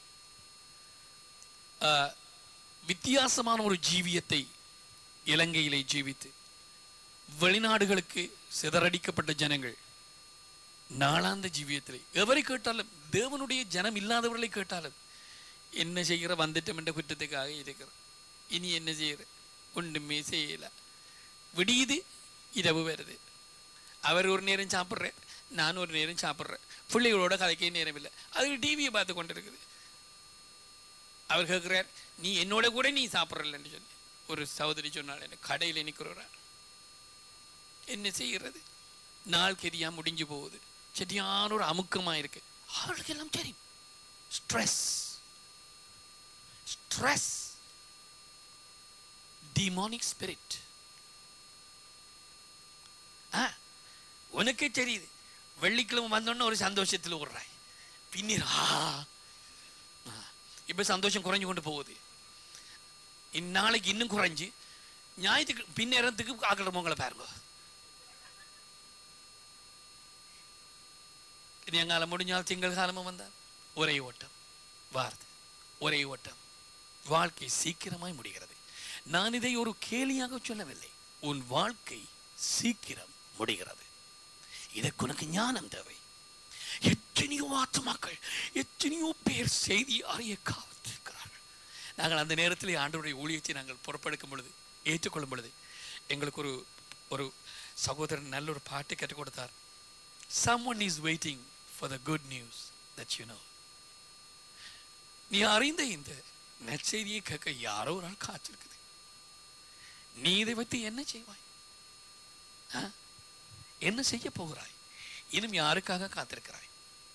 ஆஹ், வித்தியாசமான ஒரு ஜீவியத்தை இலங்கையிலே ஜீவித்து வெளிநாடுகளுக்கு சிதறடிக்கப்பட்ட ஜனங்கள் நாளாந்த ஜீவியத்திலே எவரை கேட்டாலும் தேவனுடைய ஜனம் இல்லாதவர்களை கேட்டாலும் என்ன செய்கிற வந்துட்டோம் என்ற குற்றத்துக்காக இருக்கிற இனி என்ன செய்கிற ஒன்றுமே செய்யல விடியுது இரவு வருது அவர் ஒரு நேரம் சாப்பிட்றேன் நான் ஒரு நேரம் சாப்பிட்றேன் பிள்ளைகளோட கதைக்கே நேரம் இல்லை அது டிவியை பார்த்து கொண்டு இருக்குது அவர் கேட்குறார் நீ என்னோட கூட நீ சாப்பிட்றலன்னு சொல்லி ஒரு சகோதரி சொன்னாள் எனக்கு கடையில் நிற்கிறோரா என்ன செய்கிறது நாள் கெரியா முடிஞ்சு போகுது சரியான ஒரு அமுக்கமாக இருக்கு அவர்களுக்கு எல்லாம் தெரியும் ஸ்ட்ரெஸ் ஸ்ட்ரெஸ் டிமானிக் ஸ்பிரிட் ஆ உனக்கே தெரியுது வெள்ளிக்கிழமை வந்தோடனே ஒரு சந்தோஷத்தில் விடுறாய் பின்னர் ஆ ஆ, இப்ப சந்தோஷம் குறைஞ்சு கொண்டு போகுது இந்நாளைக்கு இன்னும் குறைஞ்சு ஞாயிற்றுக்கு பின்னேரத்துக்கு ஆக்கிரமங்களை பாருங்க காலம் முடிஞ்சால் திங்கள் காலமும் வந்தால் ஒரே ஓட்டம் வார்த்தை ஒரே ஓட்டம் வாழ்க்கை சீக்கிரமாய் முடிகிறது நான் இதை ஒரு கேலியாக சொல்லவில்லை உன் வாழ்க்கை சீக்கிரம் முடிகிறது இதற்கு உனக்கு ஞானம் தேவை எத்தனையோ ஆத்மாக்கள் எத்தனையோ பேர் செய்தி அறிய காத்திருக்கிறார்கள் நாங்கள் அந்த நேரத்தில் ஆண்டவருடைய ஊழியத்தை நாங்கள் பொறுப்பெடுக்கும் பொழுது ஏற்றுக்கொள்ளும் பொழுது எங்களுக்கு ஒரு ஒரு சகோதரன் நல்ல ஒரு பாட்டு கற்றுக் கொடுத்தார் someone is waiting for the good news that you know நீ அறிந்த இந்த நற்செய்தியை கேட்க யாரோ ஒரு ஆள் காத்திருக்குது நீ இதை வைத்து என்ன செய்வாய் ஆ? என்ன செய்ய போகிறாய் இன்னும் யாருக்காக காத்திருக்கிறாய்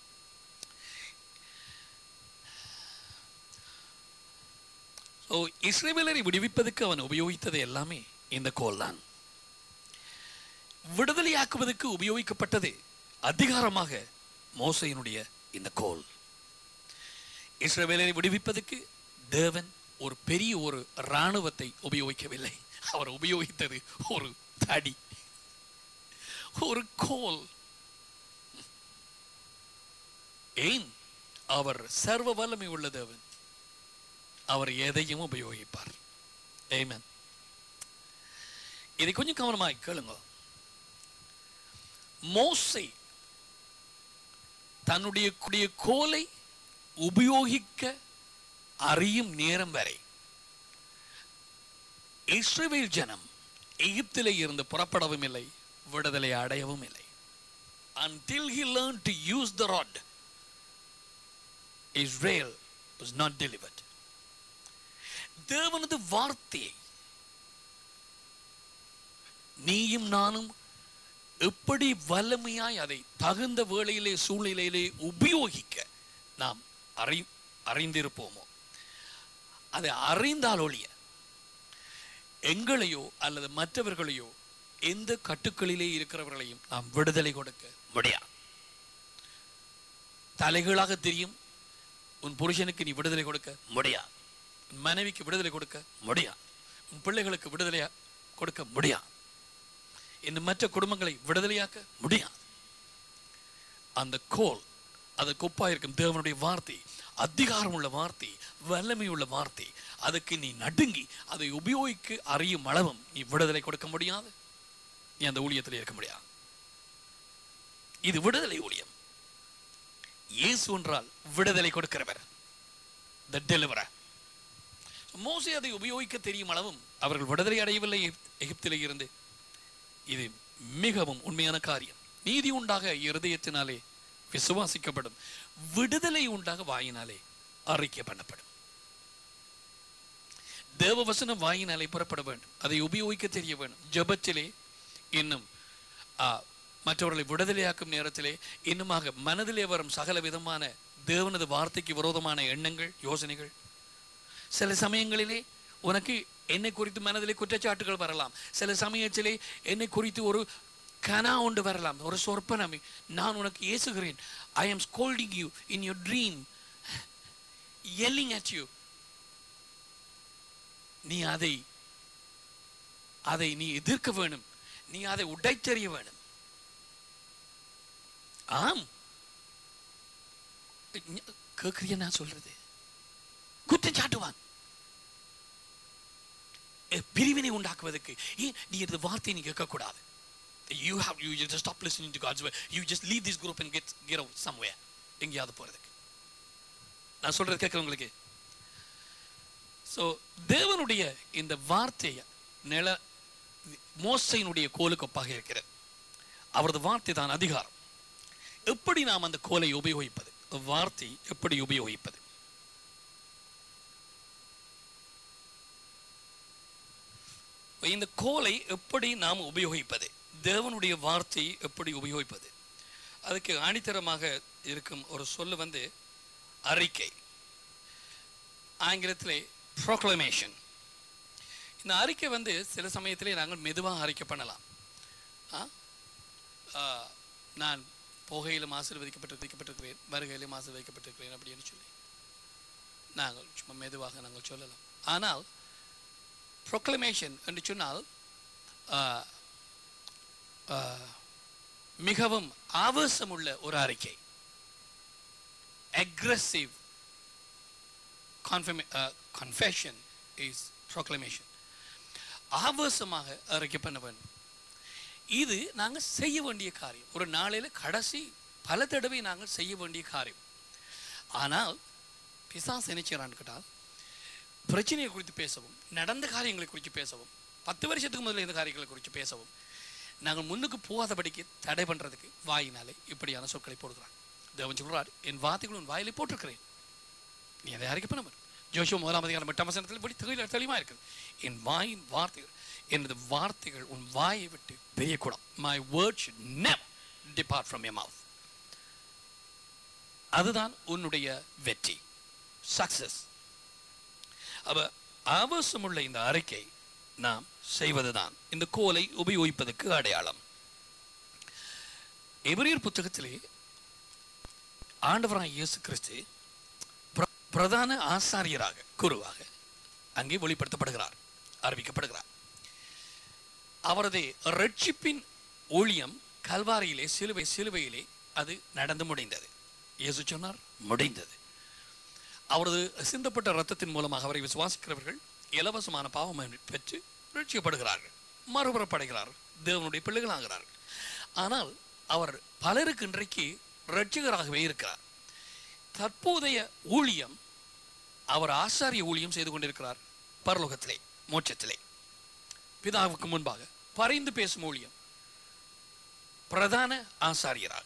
ஸோ இஸ்ரேவேலரை விடுவிப்பதற்கு அவன் உபயோகித்தது எல்லாமே இந்த கோல் தான் விடுதலையாக்குவதற்கு உபயோகிக்கப்பட்டது அதிகாரமாக மோசையினுடைய இந்த கோல் இஸ்ரவேலரை விடுவிப்பதற்கு தேவன் ஒரு பெரிய ஒரு இராணுவத்தை உபயோகிக்கவில்லை அவர் உபயோகித்தது ஒரு தடி ஒரு கோல் ஏன் அவர் சர்வ வல்லமை உள்ள தேவன் அவர் எதையும் உபயோகிப்பார் ஏமன் இதை கொஞ்சம் கவனமாய் கேளுங்க மோசை தன்னுடைய கூடிய கோலை உபயோகிக்க அறியும் நேரம் வரை இஸ்ரவேல் ஜனம் எகிப்திலே இருந்து புறப்படவும் இல்லை விடுதலை அடையவும் இல்லை until he learned to use the rod Israel was not delivered தேவனது வார்த்தையை நீயும் நானும் எப்படி வல்லமையாய் அதை தகுந்த வேளையிலே சூழ்நிலையிலே உபயோகிக்க நாம் அறி அறிந்திருப்போமோ அதை அறிந்தால் ஒழிய எங்களையோ அல்லது மற்றவர்களையோ எந்த கட்டுக்களிலே இருக்கிறவர்களையும் நாம் விடுதலை கொடுக்க முடியாது தலைகளாக தெரியும் உன் புருஷனுக்கு நீ விடுதலை கொடுக்க முடியாது உன் மனைவிக்கு விடுதலை கொடுக்க முடியாது உன் பிள்ளைகளுக்கு விடுதலை கொடுக்க முடியாது இன்னும் மற்ற குடும்பங்களை விடுதலையாக்க முடியாது அந்த கோல் அதற்கு ஒப்பாயிருக்கும் தேவனுடைய வார்த்தை அதிகாரம் உள்ள வார்த்தை வல்லமை உள்ள வார்த்தை அதுக்கு நீ நடுங்கி அதை உபயோகிக்க அறியும் அளவும் நீ விடுதலை கொடுக்க முடியாது நீ அந்த ஊழியத்தில் இருக்க முடியாது இது விடுதலை ஊழியம் இயேசு என்றால் விடுதலை கொடுக்கிறவர் த டெலிவரர் மோசே அதை உபயோகிக்க தெரியும் அளவும் அவர்கள் விடுதலை அடையவில்லை எகிப்- எகிப்திலே இருந்து இது மிகவும் உண்மையான காரியம் நீதி உண்டாக இருதயத்தினாலே விசுவாசிக்கப்படும் விடுதலை உண்டாக வாயினாலே அறிக்கை பண்ணப்படும் தேவ வசனம் வாயினாலே புறப்பட வேண்டும் அதை உபயோகிக்க தெரிய வேண்டும் ஜெபத்திலே இன்னும் ஆ, மற்றவர்களை விடுதலையாக்கும் நேரத்திலே இன்னுமாக மனதிலே வரும் சகல விதமான தேவனது வார்த்தைக்கு விரோதமான எண்ணங்கள் யோசனைகள் சில சமயங்களிலே உனக்கு என்னை குறித்து மனதிலே குற்றச்சாட்டுகள் வரலாம் சில சமயத்திலே என்னை குறித்து ஒரு கனா ஒன்று வரலாம் ஒரு சொற்பனம் நான் உனக்கு ஏசுகிறேன் I am scolding you in your dream yelling at you நீ அதை அதை நீ எதிர்க்க வேணும் நீ அதை உடைத்தெறிய வேணும் ஆம் கேட்கிறிய நான் சொல்றது குற்றம் சாட்டுவான் அஹ், பிரிவினை உண்டாக்குவதற்கு ஏன் நீ இந்த வார்த்தையை நீ கேட்கக்கூடாது you have you just stop listening to God's word you just leave this group and get get out somewhere எங்கேயாவது போறதுக்கு நான் சொல்றது கேட்குறவங்களுக்கு ஸோ தேவனுடைய இந்த வார்த்தையை நில மோசையினுடைய கோலுக்கு ஒப்பாக இருக்கிறது அவரது வார்த்தை தான் அதிகாரம் எப்படி நாம் அந்த கோலை உபயோகிப்பது வார்த்தை எப்படி உபயோகிப்பது இந்த கோலை எப்படி நாம் உபயோகிப்பது தேவனுடைய வார்த்தையை எப்படி உபயோகிப்பது அதுக்கு ஆணித்தரமாக இருக்கும் ஒரு சொல்லு வந்து அறிக்கை ஆங்கிலத்திலே ப்ரோக்ளமேஷன் இந்த அறிக்கை வந்து சில சமயத்திலே நாங்கள் மெதுவாக அறிக்கை பண்ணலாம் ஆ? ஆ, நான் போகையிலும் ஆசீர்வதிக்கப்பட்டு வைக்கப்பட்டிருக்கிறேன் வருகையிலும் ஆசீர்வதிக்கப்பட்டிருக்கிறேன் அப்படின்னு சொல்லி நாங்கள் சும்மா மெதுவாக நாங்கள் சொல்லலாம் ஆனால் ப்ரொக்ளமேஷன் என்று சொன்னால் ஆ, ஆ, மிகவும் ஆவேசமுள்ள ஒரு அறிக்கை aggressive confirma- uh, confession is proclamation ஆவேசமாக அறிக்கை பண்ண வேண்டும் இது நாங்கள் செய்ய வேண்டிய காரியம் ஒரு நாளையில் கடைசி பல தடவை நாங்கள் செய்ய வேண்டிய காரியம் ஆனால் பிசாஸ் என்ன செய்யறான்னு கேட்டால் பிரச்சனையை குறித்து பேசவும் நடந்த காரியங்களை குறித்து பேசவும் பத்து வருஷத்துக்கு முதல்ல இந்த காரியங்களை குறித்து பேசவும் நாங்கள் முன்னுக்கு போகாதபடிக்கு தடை பண்ணுறதுக்கு வாயினாலே இப்படியான சொற்களை போடுகிறான் தேவன் சொல்றார் என் வார்த்தைகள் உன் வாயிலே போட்டிருக்கிறேன் நீ அதை அறிக்கை பண்ண வேண்டும் ஜோஷுவ முதலாம் அதிகாரம் எட்டாம் வசனத்தில் இப்படி தெளிவா தெளிவாக இருக்குது என் வாயின் வார்த்தைகள் எனது வார்த்தைகள் உன் வாயை விட்டு பெரியக்கூடாது my word should never depart from your mouth அதுதான் உன்னுடைய வெற்றி சக்சஸ் அப்ப ஆபாசமுள்ள இந்த அறிக்கை நாம் செய்வதுதான் இந்த கோலை உபயோகிப்பதற்கு அடையாளம் எபிரியர் புத்தகத்திலே ஆண்டவராய் இயேசு கிறிஸ்து பிர- பிரதான ஆசாரியராக குருவாக அங்கே வெளிப்படுத்தப்படுகிறார் அறிவிக்கப்படுகிறார் அவரது ரட்சிப்பின் ஊழியம் கல்வாரியிலே சிலுவை சிலுவையிலே அது நடந்து முடிந்தது இயேசு சொன்னார் முடிந்தது அவரது சிந்தப்பட்ட ரத்தத்தின் மூலமாக அவரை விசுவாசிக்கிறவர்கள் இலவசமான பாவம் பெற்று ரட்சிக்கப்படுகிறார்கள் மறுபுறப்படைகிறார்கள் தேவனுடைய பிள்ளைகளாகிறார்கள் ஆனால் அவர் பலருக்கு இன்றைக்கு ரட்சிகராகவே இருக்கிறார் தற்போதைய ஊழியம் அவர் ஆசாரிய ஊழியம் செய்து கொண்டிருக்கிறார் பரலோகத்திலே மோட்சத்திலே பிதாவுக்கு முன்பாக பறைந்து பேசும் ஊழியம் பிரதான ஆசாரியராக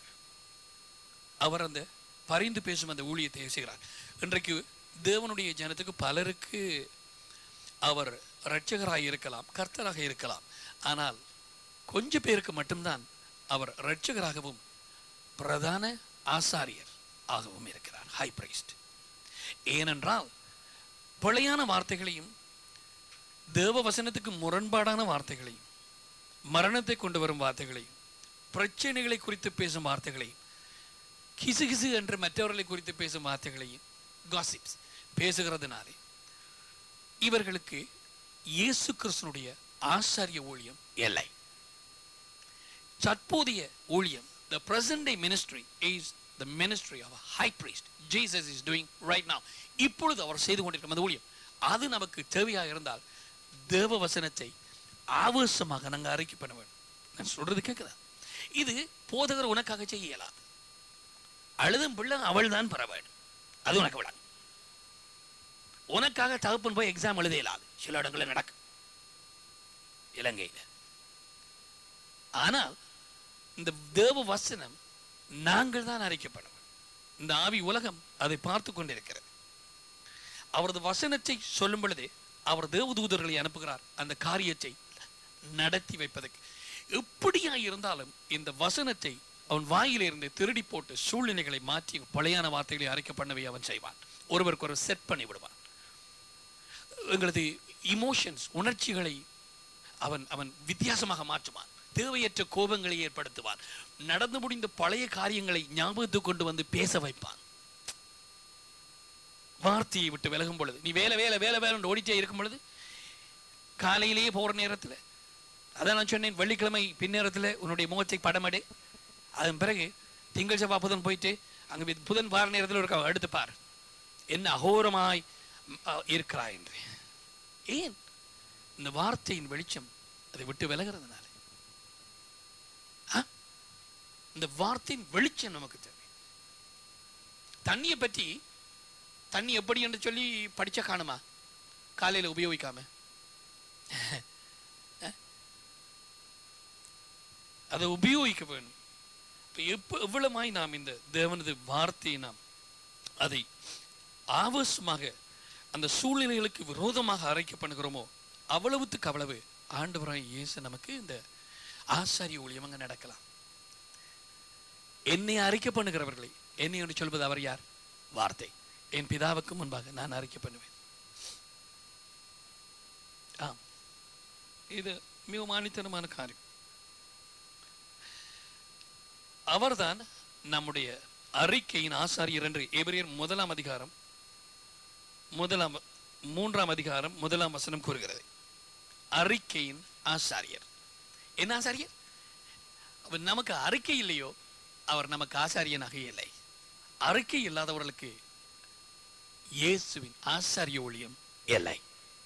அவர் அந்த பரிந்து பேசும் அந்த ஊழியத்தை செய்கிறார் இன்றைக்கு தேவனுடைய ஜனத்துக்கு பலருக்கு அவர் இரட்சகராக இருக்கலாம் கர்த்தராக இருக்கலாம் ஆனால் கொஞ்ச பேருக்கு மட்டும்தான் அவர் இரட்சகராகவும் பிரதான ஆசாரியர் ஆகவும் இருக்கிறார் ஹை பிரைஸ்ட் ஏனென்றால் பிழையான வார்த்தைகளையும் தேவ வசனத்துக்கு முரண்பாடான வார்த்தைகளையும் மரணத்தை கொண்டு வரும் வார்த்தைகளையும் பிரச்சனைகளை குறித்து பேசும் வார்த்தைகளையும் கிசுகிசு என்று மற்றவர்களை குறித்து பேசும் வார்த்தைகளையும் காசிப்ஸ் பேசுகிறதுனாலே இவர்களுக்கு இயேசு கிறிஸ்துனுடைய ஆசாரிய ஊழியம் இல்லை தற்போதைய ஊழியம் the present day ministry is the ministry of a high priest jesus is doing right now இப்பொழுது அவர் செய்து கொண்டிருக்கும் அந்த ஊழியம் அது நமக்கு தேவையாக இருந்தால் தேவ வசனத்தை ஆவேசமாக நாங்கள் அறிக்கை பண்ண வேண்டும் நான் சொல்றது கேட்குதா இது போதகர் உனக்காக செய்ய இயலாது அழுதும் பிள்ளை அவள் தான் பெற வேண்டும் அது உனக்கு விடாது உனக்காக தகப்பன் போய் எக்ஸாம் எழுத இயலாது சில இடங்களில் நடக்கும் இலங்கையில் ஆனால் இந்த தேவ வசனம் நாங்கள் தான் அறிக்கப்பட வேண்டும் இந்த ஆவி உலகம் அதை பார்த்து கொண்டிருக்கிறது அவரது வசனத்தை சொல்லும் பொழுதே அவர் தேவதூதர்களை அனுப்புகிறார் அந்த காரியத்தை நடத்தி வைப்பதற்கு எப்படியா இருந்தாலும் இந்த வசனத்தை அவன் வாயிலிருந்து திருடி போட்டு சூழ்நிலைகளை மாற்றி பழையான வார்த்தைகளை அரைக்க பண்ணவே அவன் செய்வான் ஒருவருக்கு ஒரு செட் பண்ணி விடுவான் எங்களது இமோஷன்ஸ் உணர்ச்சிகளை அவன் அவன் வித்தியாசமாக மாற்றுவான் தேவையற்ற கோபங்களை ஏற்படுத்துவான் நடந்து முடிந்த பழைய காரியங்களை ஞாபகத்துக்கு கொண்டு வந்து பேச வைப்பான் வார்த்தையை விட்டு விலகும் பொழுது நீ வேலை வேலை வேலை வேலை ஓடிட்டே இருக்கும் பொழுது காலையிலேயே போற நேரத்தில் அதான் நான் சொன்னேன் வெள்ளிக்கிழமை பின்னேரத்தில் உன்னுடைய முகத்தை படமடு அதன் பிறகு திங்கள் செவ்வாய் புதன் போயிட்டு அங்கே வி- புதன் வார நேரத்தில் ஒரு க- எடுத்து பார் என்ன அகோரமாய் ம், அ, இருக்கிறாய் என்று ஏன் இந்த வார்த்தையின் வெளிச்சம் அதை விட்டு விலகிறதுனால ஆ? இந்த வார்த்தையின் வெளிச்சம் நமக்கு தேவை தண்ணியை பற்றி தண்ணி எப்படி என்று சொல்லி படிச்ச காணுமா காலையில உபயோகிக்காம அஹ்? அதை உபயோகிக்க வேண்டும் இப்ப எப்ப எவ்வளமாய் நாம் இந்த தேவனது வார்த்தையை நாம் அதை ஆவேசமாக அந்த சூழ்நிலைகளுக்கு விரோதமாக அரைக்க பண்ணுகிறோமோ அவ்வளவுத்துக்கு அவ்வளவு ஆண்டவராய் இயேசு நமக்கு இந்த ஆசாரிய ஊழியம் அங்க நடக்கலாம் என்னை அறிக்கை பண்ணுகிறவர்களை என்னை என்று சொல்வது அவர் யார் வார்த்தை என் பிதாவுக்கு முன்பாக நான் அறிக்கை பண்ணுவேன் ஆம் இது மிக மானித்தனமான காரியம் அவர்தான் நம்முடைய அறிக்கையின் ஆசாரியர் என்று எபிரியர் முதலாம் அதிகாரம் முதலாம் மூன்றாம் அதிகாரம் முதலாம் வசனம் கூறுகிறது அறிக்கையின் ஆசாரியர் என்ன ஆசாரியர் அவர் நமக்கு அறிக்கை இல்லையோ அவர் நமக்கு ஆசாரியனாக இல்லை அறிக்கை இல்லாதவர்களுக்கு இயேசுவின் ஆசாரிய ஒளியம் இல்லை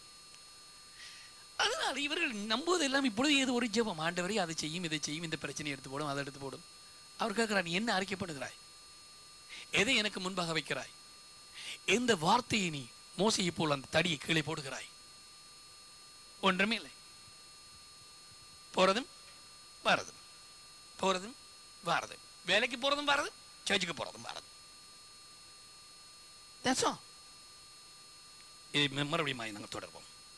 அதனால் இவர்கள் நம்புவதெல்லாம் இப்பொழுது ஏதோ ஒரு ஜெபம் ஆண்டவரே அதை செய்யும் இதை செய்யும் இந்த பிரச்சனையை எடுத்து போடும் அதை எடுத்து போடும் அவர் கேட்கிறார் நீ என்ன அறிக்கை பண்ணுகிறாய் எதை எனக்கு முன்பாக வைக்கிறாய் எந்த வார்த்தையை நீ மோசையை போல் அந்த தடியை கீழே போடுகிறாய் ஒன்றுமே இல்லை போறதும் வரதும் போறதும் வரதும் வேலைக்கு போறதும் வரதும் சர்ச்சுக்கு போறதும் வரதும் That's all. இதை மறுபடியும் நாங்கள் தொடர்போம்